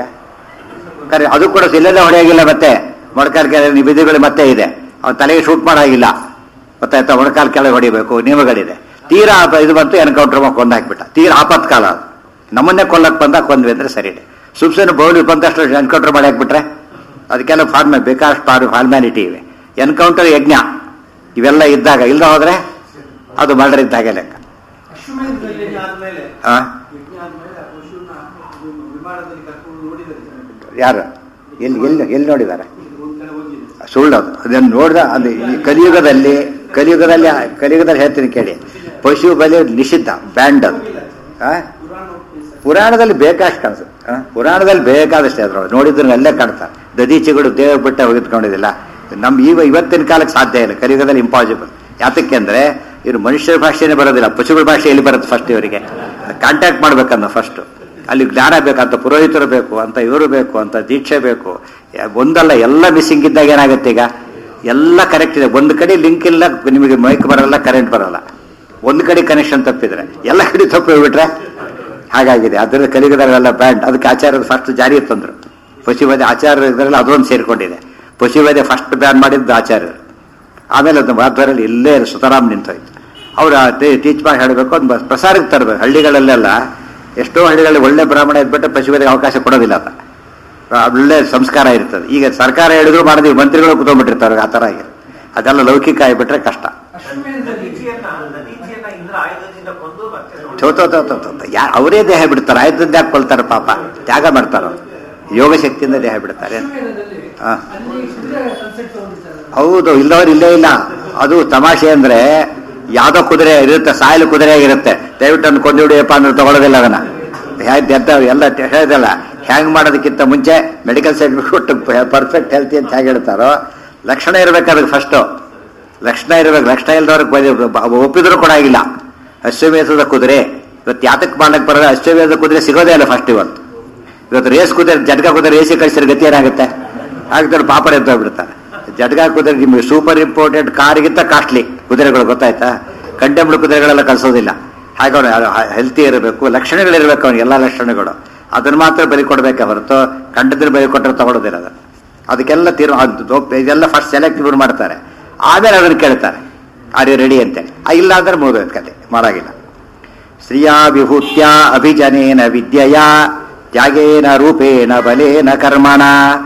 ಕರೆ ಅದು ಕೂಡ ಇಲ್ಲೆಲ್ಲ ಹೊಡೆಯಾಗಿಲ್ಲ ಮತ್ತೆ ಮೊಣಕಾಲ್ ಕೆಳಗೆ ವಿಧಿಗಳು ಮತ್ತೆ ಇದೆ ಅವ್ನ ತಲೆಗೆ ಶೂಟ್ ಮಾಡಾಗಿಲ್ಲ ಗೊತ್ತಾಯ್ತಾ ಮೊಣಕಾಲ್ ಕೆಳಗೆ ಹೊಡಿಬೇಕು ನಿಯಮಗಳಿದೆ ತೀರಾ ಆಪ- ಇದು ಬಂತು ಎನ್ಕೌಂಟರ್ ಕೊಂದು ಹಾಕ್ಬಿಟ್ಟ ತೀರಾ ಆಪತ್ಕಾಲ ಅದು ನಮ್ಮನ್ನೇ ಕೊಲ್ಲಕ್ ಬಂದ ಕೊಂದ್ವಿ ಅಂದ್ರೆ ಸರಿ ಸುಮ್ಸನೆ ಬೌಲಿ ಬಂದಷ್ಟು ಎನ್ಕೌಂಟರ್ ಮಾಡಿ ಹಾಕ್ಬಿಟ್ರೆ ಅದಕ್ಕೆಲ್ಲ ಫಾರ್ಮ ಬೇಕಾಷ್ಟು ಫಾರ್ ಫಾರ್ಮ್ಯಾಲಿಟಿ ಇವೆ ಎನ್ಕೌಂಟರ್ ಯಜ್ಞ ಇವೆಲ್ಲ ಇದ್ದಾಗ ಇಲ್ದ ಹೋದ್ರೆ ಅದು ಮರ್ಡರ್ ಇದ್ದಾಗೆ ಲೆಕ್ಕ ಅಶ್ವಮೇಧದಲ್ಲಿ ಯಜ್ಞ ಆದ್ಮೇಲೆ ಆ? ಯಜ್ಞ ಆದ್ಮೇಲೆ ಆ ಪಶುವನ್ನ ಇದು ವಿಮಾನದಲ್ಲಿ ಕರ್ಕೊಂಡು ನೋಡಿದ್ದಾರೆ ಜನರು. ಯಾರು ಎಲ್ಲಿ ಎಲ್ಲಿ ಎಲ್ಲಿ ನೋಡಿದ್ದಾರೆ ಇದು ಒಂದ್ ಕಡೆ ಹೋಗಿದೆ ಸುಳ್ಳದು ಅದನ್ನು ನೋಡ್ದ ಅದು ಈ ಕಲಿಯುಗದಲ್ಲಿ ಕಲಿಯುಗದಲ್ಲಿ ಕಲಿಯುಗದಲ್ಲಿ ಹೇಳ್ತೀನಿ ಕೇಳಿ ಪಶು ಬಲಿ ನಿಷಿದ್ಧ ಬ್ಯಾಂಡ್ ಅದು ಆ? ಪುರಾಣ ಪುರಾಣದಲ್ಲಿ ಬೇಕಾಷ್ಟು ಕಾಣಿಸುತ್ತೆ ಆ? ಪುರಾಣದಲ್ಲಿ ಬೇಕಾದಷ್ಟೇ ಅದ್ರೊಳಗೆ ನೋಡಿದ್ರೆ ಅಲ್ಲೇ ಕಾಣ್ತಾರೆ ದದೀಚಿಗಳು ದೇವ್ರ ಬಿಟ್ಟ ಹೋಗಿದ್ಕೊಂಡಿದ್ದಿಲ್ಲ ನಮ್ ಈಗ ಇವತ್ತಿನ ಕಾಲಕ್ಕೆ ಸಾಧ್ಯ ಇಲ್ಲ ಕಲಿಯುಗದಲ್ಲಿ ಇಂಪಾಸಿಬಲ್ ಯಾತಕ್ಕೆ ಅಂದ್ರೆ ಇವ್ರು ಮನುಷ್ಯರ ಭಾಷೆನೇ ಬರೋದಿಲ್ಲ ಪಶುಗಳ ಭಾಷೆ ಎಲ್ಲಿ ಬರುತ್ತೆ ಫಸ್ಟ್ ಇವರಿಗೆ ಕಾಂಟ್ಯಾಕ್ಟ್ ಮಾಡ್ಬೇಕನ್ನ ಫಸ್ಟ್ ಅಲ್ಲಿ ಜ್ಞಾನ ಬೇಕಂತ ಪುರೋಹಿತರು ಬೇಕು ಅಂತ ಇವರು ಬೇಕು ಅಂತ ದೀಕ್ಷೆ ಬೇಕು ಯಾ- ಒಂದಲ್ಲ ಎಲ್ಲ ಮಿಸ್ಸಿಂಗ್ ಇದ್ದಾಗ ಏನಾಗುತ್ತೆ ಈಗ ಎಲ್ಲ ಕರೆಕ್ಟ್ ಇದೆ ಒಂದು ಕಡೆ ಲಿಂಕ್ ಇಲ್ಲ ನಿಮಗೆ ಮೈಕ್ ಬರಲ್ಲ ಕರೆಂಟ್ ಬರಲ್ಲ ಒಂದು ಕಡೆ ಕನೆಕ್ಷನ್ ತಪ್ಪಿದ್ರೆ ಎಲ್ಲ ಕಡೆ ತಪ್ಪಿ ಹೋಗ್ಬಿಟ್ರೆ ಹಾಗಾಗಿದೆ ಅದರಿಂದ ಕಲಿಗದಲ್ಲ ಬ್ಯಾಂಡ್ ಅದಕ್ಕೆ ಆಚಾರ್ಯರು ಫಸ್ಟ್ ಜಾರಿಗೆ ತಂದ್ರು ಪಶುವಧೆ ಆಚಾರ್ಯ ಇದರಲ್ಲಿ ಅದೊಂದು ಸೇರ್ಕೊಂಡಿದೆ ಪಶುವಧೆ ಫಸ್ಟ್ ಬ್ಯಾನ್ ಮಾಡಿದ್ದು ಆಚಾರ್ಯರು ಆಮೇಲೆ ಅದು ಮಾಧ್ವರಲ್ಲಿ ಇಲ್ಲೇ ಸುತರಾಮ್ ನಿಂತೋಯ್ತು ಅವ್ರು ಟೀಚ್ ಮಾಡಿ ಹೇಳಬೇಕು ಒಂದು ಪ್ರಸಾರಕ್ಕೆ ತರಬೇಕು ಹಳ್ಳಿಗಳಲ್ಲೆಲ್ಲ ಎಷ್ಟೋ ಹಳ್ಳಿಗಳಲ್ಲಿ ಒಳ್ಳೆ ಬ್ರಾಹ್ಮಣ ಇದ್ಬಿಟ್ಟು ಪಶುವಧೆಗೆ ಅವಕಾಶ ಕೊಡೋದಿಲ್ಲ ಅಂತ ಆ, ಒಳ್ಳೆ ಸಂಸ್ಕಾರ ಇರ್ತದೆ ಈಗ ಸರ್ಕಾರ ಹೇಳಿದ್ರು ಮಾಡಿದ್ವಿ ಮಂತ್ರಿಗಳು ಕೂತ್ಕೊಂಡ್ಬಿಟ್ಟಿರ್ತಾರೆ ಆ ಥರ ಆಗಿ ಅದೆಲ್ಲ ಲೌಕಿಕ ಆಗಿಬಿಟ್ರೆ ಕಷ್ಟ ಅಶ್ವಮೇಧದಲ್ಲಿ ನದೀಚಿಯನ್ನ ನದೀಚಿಯನ್ನ ಇಂದ್ರ ಆಯುಧದಿಂದ ಕೊಂದು ಮತ್ತೆ ನೋಡಿ. ಚೌತ ಯಾ ಅವರೇ ದೇಹ ಬಿಡ್ತಾರೆ ಆಯ್ತದ್ದು ಯಾಕೆ ಕೊಲ್ತಾರೆ ಪಾಪ ತ್ಯಾಗ ಮಾಡ್ತಾರೋ ಯೋಗ ಶಕ್ತಿಯಿಂದ ದೇಹ ಬಿಡ್ತಾರೆ ಅಶ್ವಮೇಧದಲ್ಲಿ ಹಾ. ಅಲ್ಲಿ ಕುದುರೆ ಸನ್ಸೆಟ್ ತಗೊಂಡಿರ್ತಾರೆ ಹೌದು ಇಲ್ಲವ್ರು ಇಲ್ಲೇ ಇಲ್ಲ ಅದು ತಮಾಷೆ ಅಂದ್ರೆ ಯಾವ್ದೋ ಕುದುರೆ ಇರುತ್ತೆ ಸಾಯಲು ಕುದುರೆ ಆಗಿರುತ್ತೆ ದಯವಿಟ್ಟು ಅನ್ನು ಕೊಂದು ಹಿಡಿಯಪ್ಪ ಅಂದ್ರೆ ತಗೊಳ್ಳೋದಿಲ್ಲ ಅದನ್ನ ಹ್ಯಾಂಗ್ ಎದ್ದ ಎಲ್ಲ ಟ- ಹೇಳಿದಲ್ಲ ಹ್ಯಾಂಗ್ ಮಾಡೋದಕ್ಕಿಂತ ಮುಂಚೆ ಮೆಡಿಕಲ್ ಸರ್ಟಿಫಿಕೇಟ್ ಪರ್ಫೆಕ್ಟ್ ಹೆಲ್ತಿ ಅಂತ ಹೇಗೆ ಹೇಳ್ತಾರೋ ಲಕ್ಷಣ ಇರ್ಬೇಕು ಅದಕ್ಕೆ ಫಸ್ಟು ಲಕ್ಷಣ ಇರ್ಬೇಕು ಲಕ್ಷಣ ಇಲ್ದವ್ರಿಗೆ ಒಪ್ಪಿದ್ರು ಕೂಡ ಆಗಿಲ್ಲ ಅಶ್ವಮೇಧದ ಕುದುರೆ ಇವತ್ತು ಯಾತಕ್ಕೆ ಮಾಡ್ಲಕ್ಕೆ ಬರೋದು ಅಶ್ವಮೇಧದ ಕುದುರೆ ಸಿಗೋದೇ ಇಲ್ಲ ಫಸ್ಟ್ ಇವತ್ತು ಇವತ್ತು ರೇಸ್ ಕುದುರೆ ಜಟ್ಕ ಕುದುರೆ ರೇಸಿ ಕಳಿಸಿದ್ರೆ ಗತಿ ಏನಾಗುತ್ತೆ ಆಗ್ತಾರೆ ಪಾಪರ ಎದ್ದು ಹೋಗ್ಬಿಡ್ತಾರೆ ಜಟ್ಕ ಕುದುರೆ ನಿಮಗೆ ಸೂಪರ್ ಇಂಪೋರ್ಟೆಂಟ್ ಕಾರ್ಗಿಂತ ಕಾಸ್ಟ್ಲಿ ಕುದುರೆಗಳು ಗೊತ್ತಾಯ್ತಾ ಕಂಟೆಂಬಲ್ ಕುದುರೆಗಳೆಲ್ಲ ಕಳಿಸೋದಿಲ್ಲ ಹಾಗೆ ಅವನು ಹೆಲ್ತಿ ಇರಬೇಕು ಲಕ್ಷಣಗಳಿರ್ಬೇಕು ಅವನಿಗೆ ಎಲ್ಲ ಲಕ್ಷಣಗಳು ಅದನ್ನ ಮಾತ್ರ ಬಲಿ ಕೊಡ್ಬೇಕೆ ಹೊರತು ಕಂಡದ್ರ ಬಲಿ ಕೊಟ್ಟರೆ ತಗೊಳ್ಳೋದಿಲ್ಲ ಅದನ್ನು ಅದಕ್ಕೆಲ್ಲ ತೀರ್ ಅದು ದೊ- ಇದೆಲ್ಲ ಫಸ್ಟ್ ಸೆಲೆಕ್ಟ್ ಇವ್ರು ಮಾಡ್ತಾರೆ ಆಮೇಲೆ ಅದನ್ನು ಕೇಳ್ತಾರೆ ಆರ್ ಯು ರೆಡಿ ಅಂತೇಳಿ ಆ, ಇಲ್ಲ ಅಂದ್ರೆ ಮುಗಿದೋಯ್ತು ಕತೆ ಮಾಡಾಗಿಲ್ಲ ಶ್ರಿಯಾ ವಿಭೂತ್ಯ ಅಭಿಜನೇನ ವಿದ್ಯೆಯ ತ್ಯಾಗೇನ ರೂಪೇಣ ಬಲೇನ ಕರ್ಮಣ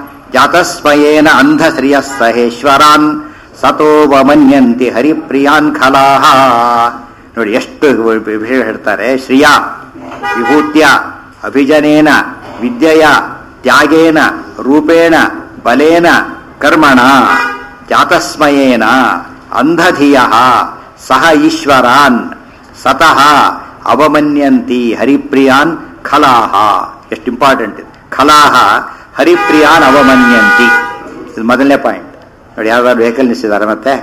ಜಾತಸ್ಮಯೇನ ಅಂಧ ಶ್ರಿಯ ಸಹೇಶ್ವರಾನ್ ಸತೋವಮನ್ಯಂತಿ ಹರಿಪ್ರಿಯಾನ್ ಖಲಾಹ ನೋಡಿ ಎಷ್ಟು ವಿಷಯ ಹೇಳ್ತಾರೆ ಶ್ರಿಯಾ ವಿಭೂತ್ಯ ಅಭಿಜನೇನ ವಿದ್ಯೆಯ ತ್ಯಾಗೇನ ರೂಪೇಣ ಬಲೇನ ಕರ್ಮಣ ಜಾತಸ್ಮಯೇನ ಅಂಧಧಿಯ ಸಹ ಈಶ್ವರಾನ್ ಸತಃ ಅವಮನ್ಯಂತಿ ಹರಿಪ್ರಿಯಾನ್ ಖಲಾಹ ಎಷ್ಟು ಇಂಪಾರ್ಟೆಂಟ್ ಇದು ಖಲಾಹ ಹರಿಪ್ರಿಯಾನ್ ಅವಮನ್ಯಂತಿ ಇದು ಮೊದಲನೇ ಪಾಯಿಂಟ್ ನೋಡಿ ಯಾವ್ದಾದ್ರು ವೆಹಿಕಲ್ ನಿಲ್ಸಿದ್ದಾರೆ ಮತ್ತೆ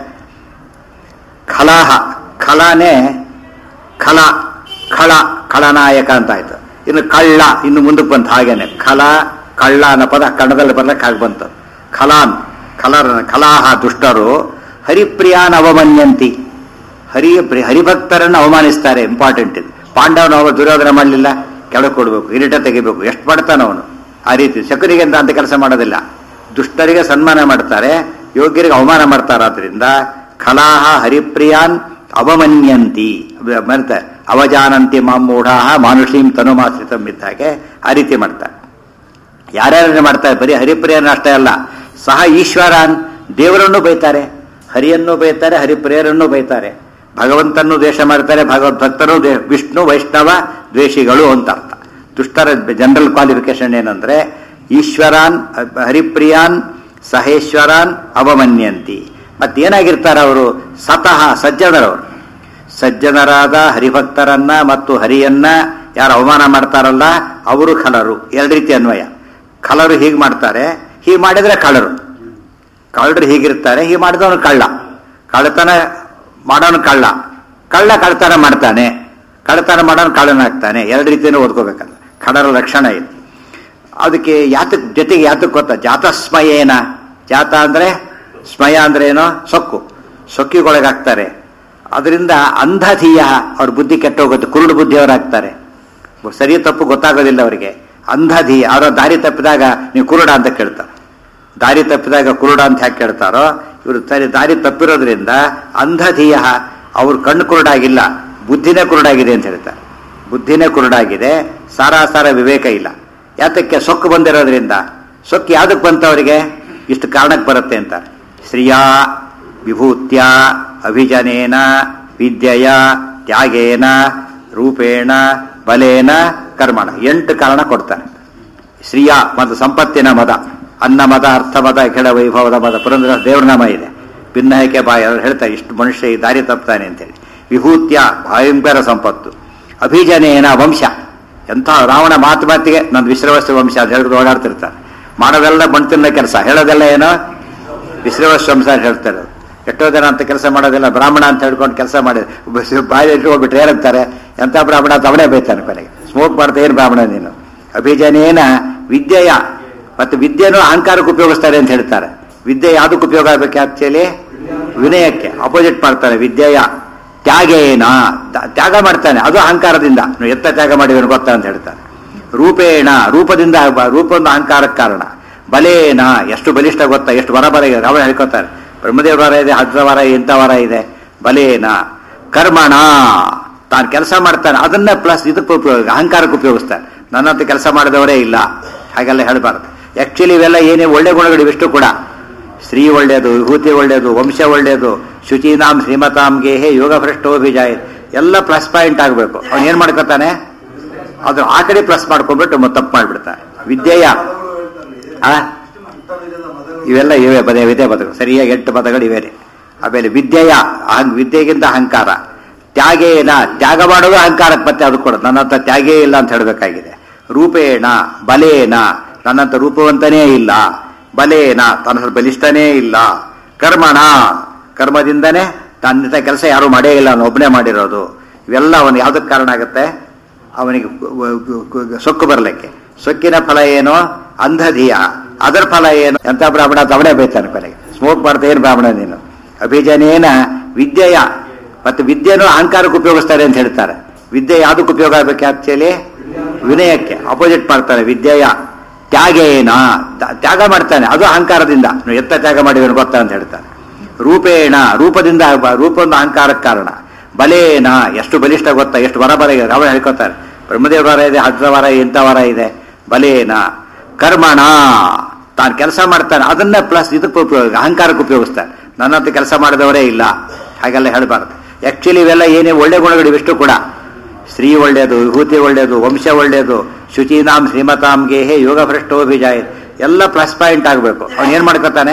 ಖಲಾಹ ಖಲಾನೇ ಖಲ ಖಳ ಖಳನಾಯಕ ಅಂತ ಆಯ್ತು ಇನ್ನು ಕಳ್ಳ ಇನ್ನು ಮುಂದಕ್ಕೆ ಬಂತು ಹಾಗೇನೆ ಖಲ ಕಳ್ಳ ಅನ್ನೋ ಪದ ಕನ್ನಡದಲ್ಲಿ ಬರ್ಲಕ್ಕೆ ಹಾಗೆ ಬಂತು ಖಲಾನ್ ಖಲರ್ ಖಲಾಹ ದುಷ್ಟರು ಹರಿಪ್ರಿಯಾನ್ ಅವಮನ್ಯಂತಿ ಹರಿ ಪ್ರಿ- ಹರಿಭಕ್ತರನ್ನು ಅವಮಾನಿಸ್ತಾರೆ ಇಂಪಾರ್ಟೆಂಟ್ ಇದು ಪಾಂಡವನ ಅವ ದುರ್ಯೋಧನ ಮಾಡಲಿಲ್ಲ ಕೆಳಗೆ ಕೊಡಬೇಕು ಕಿರೀಟ ತೆಗಿಬೇಕು ಎಷ್ಟು ಮಾಡ್ತಾನ ಅವನು ಆ ರೀತಿ ಶಕುನಿಗೆ ಅಂತ ಅಂತ ಕೆಲಸ ಮಾಡೋದಿಲ್ಲ ದುಷ್ಟರಿಗೆ ಸನ್ಮಾನ ಮಾಡ್ತಾರೆ ಯೋಗ್ಯರಿಗೆ ಅವಮಾನ ಮಾಡ್ತಾರಾದ್ರಿಂದ ಖಲಾಹ ಹರಿಪ್ರಿಯಾನ್ ಅವಮನ್ಯಂತಿ ಮತ್ತೆ ಅವಜಾನಂತಿ ಮಾಮೂಢ ಮಾನುಷೀಂ ತನುಮಾಶ್ರಿತಂ ಇದ್ದ ಹಾಗೆ ಆ ರೀತಿ ಮಾಡ್ತಾರೆ ಯಾರ್ಯಾರನ್ನ ಮಾಡ್ತಾರೆ ಬರೀ ಹರಿಪ್ರಿಯರನ್ನ ಅಷ್ಟೇ ಅಲ್ಲ ಸಹ ಈಶ್ವರನ್ ದೇವರನ್ನು ಬೈತಾರೆ ಹರಿಯನ್ನು ಬೈತಾರೆ ಹರಿಪ್ರಿಯರನ್ನು ಬೈತಾರೆ ಭಗವಂತನ್ನು ದ್ವೇಷ ಮಾಡ್ತಾರೆ ಭಗವದ್ ಭಕ್ತರು ದ್ವೇ- ವಿಷ್ಣು ವೈಷ್ಣವ ದ್ವೇಷಿಗಳು ಅಂತ ಅರ್ಥ ದುಷ್ಟರ ಜನರಲ್ ಕ್ವಾಲಿಫಿಕೇಶನ್ ಏನಂದ್ರೆ ಈಶ್ವರಾನ್ ಹರಿಪ್ರಿಯಾನ್ ಸಹೇಶ್ವರಾನ್ ಅವಮನ್ಯಂತಿ ಮತ್ತೇನಾಗಿರ್ತಾರೆ ಅವರು ಸತಃ ಸಜ್ಜನರವರು ಸಜ್ಜನರಾದ ಹರಿಭಕ್ತರನ್ನ ಮತ್ತು ಹರಿಯನ್ನ ಯಾರು ಅವಮಾನ ಮಾಡ್ತಾರಲ್ಲ ಅವರು ಖಲರು ಎರಡು ರೀತಿ ಅನ್ವಯ ಖಲರು ಹೀಗೆ ಮಾಡ್ತಾರೆ ಹೀಗೆ ಮಾಡಿದ್ರೆ ಕಳ್ಳರು ಕಳ್ಳರು ಹೀಗಿರ್ತಾರೆ ಹೀಗೆ ಮಾಡಿದವನು ಕಳ್ಳ ಕಳ್ಳತನ ಮಾಡೋನು ಕಳ್ಳ ಕಳ್ಳ ಕಳ್ಳತನ ಮಾಡ್ತಾನೆ ಕಳ್ಳತನ ಮಾಡೋನು ಕಳ್ಳನಾಗ್ತಾನೆ ಎರಡು ರೀತಿಯೂ ಓದ್ಕೋಬೇಕಲ್ಲ ಕಳ್ಳರ ಲಕ್ಷಣ ಇದು ಅದಕ್ಕೆ ಯಾತಕ್ ಜೊತೆಗೆ ಯಾತಕ್ ಗೊತ್ತಾ ಜಾತಸ್ಮಯೇನ ಜಾತ ಅಂದ್ರೆ ಸ್ಮಯ ಅಂದ್ರೆ ಏನೋ ಸೊಕ್ಕು ಸೊಕ್ಕಿಗೊಳಗಾಗ್ತಾರೆ ಅದರಿಂದ ಅಂಧಧೀಯ ಅವ್ರ ಬುದ್ಧಿ ಕೆಟ್ಟೋಗುತ್ತೆ ಕುರುಡು ಬುದ್ಧಿಯವರಾಗ್ತಾರೆ ಸರಿ ತಪ್ಪು ಗೊತ್ತಾಗೋದಿಲ್ಲ ಅವರಿಗೆ ಅಂಧಧಿ ಅವರ ದಾರಿ ತಪ್ಪಿದಾಗ ನೀವು ಕುರುಡ ಅಂತ ಕೇಳ್ತಾರೆ ದಾರಿ ತಪ್ಪಿದಾಗ ಕುರುಡ ಅಂತ ಯಾಕೆ ಕೇಳ್ತಾರೋ ಇವರು ಸರಿ ದಾರಿ ತಪ್ಪಿರೋದ್ರಿಂದ ಅಂಧಧೀಯ ಅವ್ರ ಕಣ್ಣು ಕುರುಡಾಗಿಲ್ಲ ಬುದ್ಧಿನೇ ಕುರುಡಾಗಿದೆ ಅಂತ ಹೇಳ್ತಾರೆ ಬುದ್ಧಿನೇ ಕುರುಡಾಗಿದೆ ಸಾರಾಸಾರ ವಿವೇಕ ಇಲ್ಲ ಯಾತಕ್ಕೆ ಸೊಕ್ಕು ಬಂದಿರೋದ್ರಿಂದ ಸೊಕ್ಕು ಯಾವ್ದಕ್ಕೆ ಬಂತ ಅವರಿಗೆ ಇಷ್ಟು ಕಾರಣಕ್ಕೆ ಬರುತ್ತೆ ಅಂತ ಶ್ರಿಯ ವಿಭೂತ್ಯ ಅಭಿಜನೇನ ವಿದ್ಯೆಯ ತ್ಯಾಗೇನ ರೂಪೇಣ ಬಲೇನ ಕರ್ಮಣ ಎಂಟು ಕಾರಣ ಕೊಡ್ತಾರೆ ಶ್ರೀಯ ಮತ್ತು ಸಂಪತ್ತಿನ ಮದ ಅನ್ನ ಮದ ಅರ್ಥ ಮದ ಕೆಳ ವೈಭವದ ಮದ ಪುರಂದ್ರ ದೇವ್ರ ನಾಮ ಇದೆ ಭಿನ್ನಹಕ್ಕೆ ಬಾಯಿ ಅವ್ರು ಹೇಳ್ತಾರೆ ಇಷ್ಟು ಮನುಷ್ಯ ಈ ದಾರಿ ತಪ್ತಾನೆ ಅಂತೇಳಿ ವಿಭೂತ್ಯ ಭಯಂಕರ ಸಂಪತ್ತು ಅಭಿಜನೇನ ವಂಶ ಎಂಥ ರಾವಣ ಮಾತು ಮಾತಿಗೆ ನಂದು ವಿಶ್ರವಸ್ತು ವಂಶ ಅಂತ ಹೇಳಿದ್ರು ಓಡಾಡ್ತಿರ್ತಾರೆ ಮಾಡೋದೆಲ್ಲ ಮಣ್ತಿನ ಕೆಲಸ ಹೇಳೋದೆಲ್ಲ ಏನೋ ವಿಶ್ರವಸ್ತು ವಂಶ ಅಂತ ಹೇಳ್ತಾರೆ ಎಷ್ಟೋ ಜನ ಅಂತ ಕೆಲಸ ಮಾಡೋದಿಲ್ಲ ಬ್ರಾಹ್ಮಣ ಅಂತ ಹೇಳ್ಕೊಂಡು ಕೆಲಸ ಮಾಡಿ ಬಾಯಿ ಇಟ್ಕೊಂಡ್ಬಿಟ್ರೆ ಏನಂತಾರೆ ಎಂಥ ಬ್ರಾಹ್ಮಣ ಅಂತ ಅವನೇ ಬೈತಾನೆ ಕೊನೆಗೆ ಸ್ಮೋಕ್ ಮಾಡ್ತಾ ಏನು ಬ್ರಾಹ್ಮಣ ನೀನು ಅಭಿಜನೇನ ವಿದ್ಯೆಯ ಮತ್ತು ವಿದ್ಯೆನೂ ಅಹಂಕಾರಕ್ಕೆ ಉಪಯೋಗಿಸ್ತಾರೆ ಅಂತ ಹೇಳ್ತಾರೆ ವಿದ್ಯೆ ಯಾವುದಕ್ಕೆ ಉಪಯೋಗ ಆಗಬೇಕು ಆಕ್ಚುಲಿ ವಿನಯಕ್ಕೆ ಅಪೋಸಿಟ್ ಮಾಡ್ತಾರೆ ವಿದ್ಯೆಯ ತ್ಯಾಗೇನ ತ- ತ್ಯಾಗ ಮಾಡ್ತಾನೆ ಅದು ಅಹಂಕಾರದಿಂದ ನೀವು ಎತ್ತ ತ್ಯಾಗ ಮಾಡಿದನು ಗೊತ್ತಾ ಅಂತ ಹೇಳ್ತಾರೆ ರೂಪೇಣ ರೂಪದಿಂದ ಬ- ರೂಪ ಒಂದು ಅಹಂಕಾರಕ್ಕೆ ಕಾರಣ ಬಲೇನ ಎಷ್ಟು ಬಲಿಷ್ಠ ಗೊತ್ತಾ ಎಷ್ಟು ವರ ಬರ ಇದೆ ಅವೇ ಹೇಳ್ಕೊತಾರೆ ಬ್ರಹ್ಮದೇವ್ರ ವರ ಇದೆ ಹದ್ರ ವರ ಇಂಥ ವರ ಇದೆ ಬಲೇನ ಕರ್ಮಣ ತಾನು ಕೆಲಸ ಮಾಡ್ತಾನೆ ಅದನ್ನ ಪ್ಲಸ್ ಇದಕ್ಕೆ ಉಪಯೋಗ ಅಹಂಕಾರಕ್ಕೆ ಉಪಯೋಗಿಸ್ತಾನೆ ನನ್ನಂತ ಕೆಲಸ ಮಾಡಿದವರೇ ಇಲ್ಲ ಹಾಗೆಲ್ಲ ಹೇಳಬಾರ್ದು ಆಕ್ಚುಲಿ ಇವೆಲ್ಲ ಏನೇ ಒಳ್ಳೆ ಗುಣಗಳು ಇವಿಷ್ಟು ಕೂಡ ಸ್ತ್ರೀ ಒಳ್ಳೆಯದು ವಿಭೂತಿ ಒಳ್ಳೆಯದು ವಂಶ ಒಳ್ಳೆಯದು ಶುಚೀನಾಂ ಶ್ರೀಮತಾಂ ಗೇಹೆ ಯೋಗ ಭ್ರಷ್ಟೋಭಿಜಾಯ ಎಲ್ಲ ಪ್ಲಸ್ ಪಾಯಿಂಟ್ ಆಗಬೇಕು ಅವನು ಏನು ಮಾಡ್ಕೊತಾನೆ ಅದು ಆ ಕಡೆ ಪ್ಲಸ್ ಮಾಡ್ಕೊಂಡ್ಬಿಟ್ಟು ಮತ್ತೆ ತಪ್ಪು ಮಾಡಿಬಿಡ್ತಾನೆ ವಿದ್ಯೆಯ ಪದಗಳು ಹೇಳ್ತಾರಲ್ಲ, ಆ ಇಂಥವಿದೆಲ್ಲ ಪದಗಳು ಇವೆಲ್ಲ ಇವೆ ಪದೇ ವಿದ್ಯೆ ಪದಗಳು ಸರಿಯಾಗಿ ಎಂಟು ಪದಗಳು ಇವೆ ರೀ ಆಮೇಲೆ ವಿದ್ಯೆಯ ಅಹಂ ವಿದ್ಯೆಗಿಂತ ಅಹಂಕಾರ ತ್ಯಾಗೇನ ತ್ಯಾಗ ಮಾಡೋದು ಅಹಂಕಾರಕ್ಕೆ ಮತ್ತೆ ಅದು ಕೊಡೋದು ನನ್ನ ಹತ್ರ ತ್ಯಾಗೇ ಇಲ್ಲ ಅಂತ ಹೇಳಬೇಕಾಗಿದೆ ರೂಪೇಣ ಬಲೇನ ನನ್ನಂತ ರೂಪವಂತನೇ ಇಲ್ಲ ಬಲೇನ ತನ್ನ ಹತ್ರ ಬಲಿಷ್ಠನೇ ಇಲ್ಲ ಕರ್ಮಣ ಕರ್ಮದಿಂದನೇ ತನ್ನ ಕೆಲಸ ಯಾರು ಮಾಡೇ ಇಲ್ಲ ಅವನು ಒಬ್ಬನೇ ಮಾಡಿರೋದು ಇವೆಲ್ಲ ಅವನು ಯಾವುದಕ್ಕೆ ಕಾರಣ ಆಗುತ್ತೆ ಅವನಿಗೆ ಸೊಕ್ಕು ಬರಲಿಕ್ಕೆ ಸೊಕ್ಕಿನ ಫಲ ಏನು ಅಂಧಧಿಯ ಅದರ ಫಲ ಏನು ಎಂತ ಬ್ರಾಹ್ಮಣ ಅಂತ ಅವನೇ ಬೈತಾನೆ ಕೊನೆಗೆ ಸ್ಮೋಕ್ ಮಾಡ್ತಾ ಏನು ಬ್ರಾಹ್ಮಣ ನೀನು ಅಭಿಜನೇನ ವಿದ್ಯೆಯ ಮತ್ತು ವಿದ್ಯೆನೂ ಅಹಂಕಾರಕ್ಕೆ ಉಪಯೋಗಿಸ್ತಾರೆ ಅಂತ ಹೇಳ್ತಾರೆ ವಿದ್ಯೆ ಯಾವುದಕ್ಕೆ ಉಪಯೋಗ ಆಗಬೇಕು ಆಕ್ಚುಲಿ ವಿನಯಕ್ಕೆ ಅಪೋಸಿಟ್ ಮಾಡ್ತಾರೆ ವಿದ್ಯೆಯ ತ್ಯಾಗೇನ ತ- ತ್ಯಾಗ ಮಾಡ್ತಾನೆ ಅದು ಅಹಂಕಾರದಿಂದ ನೀವು ಎತ್ತ ತ್ಯಾಗ ಮಾಡಿದನು ಗೊತ್ತಾ ಅಂತ ಹೇಳ್ತಾನೆ ರೂಪೇಣ ರೂಪದಿಂದ ಬ- ರೂಪ ಒಂದು ಅಹಂಕಾರಕ್ಕೆ ಕಾರಣ ಬಲೇನ ಎಷ್ಟು ಬಲಿಷ್ಠ ಗೊತ್ತಾ ಎಷ್ಟು ವರ ಬರ ಇದೆ ಅವೇ ಹೇಳ್ಕೊತಾರೆ ಬ್ರಹ್ಮದೇವ್ರ ವರ ಇದೆ ಹದ್ರ ವರ ಇಂಥ ವರ ಇದೆ ಬಲೇನ ಕರ್ಮಣ ತಾನು ಕೆಲಸ ಮಾಡ್ತಾನೆ ಅದನ್ನ ಪ್ಲಸ್ ಇದಕ್ಕೆ ಉಪಯೋಗ ಅಹಂಕಾರಕ್ಕೆ ಉಪಯೋಗಿಸ್ತಾನೆ ನನ್ನಂತ ಕೆಲಸ ಮಾಡಿದವರೇ ಇಲ್ಲ ಹಾಗೆಲ್ಲ ಹೇಳಬಾರ್ದು ಆಕ್ಚುಲಿ ಇವೆಲ್ಲ ಏನೇ ಒಳ್ಳೆ ಗುಣಗಳು ಇವಿಷ್ಟು ಕೂಡ ಸ್ತ್ರೀ ಒಳ್ಳೆಯದು ವಿಭೂತಿ ಒಳ್ಳೆಯದು ವಂಶ ಒಳ್ಳೆಯದು ಶುಚೀನಾಂ ಶ್ರೀಮತಾಂ ಗೇಹೆ ಯೋಗ ಭ್ರಷ್ಟೋಭಿಜಾಯ ಎಲ್ಲ ಪ್ಲಸ್ ಪಾಯಿಂಟ್ ಆಗಬೇಕು ಅವನು ಏನು ಮಾಡ್ಕೊತಾನೆ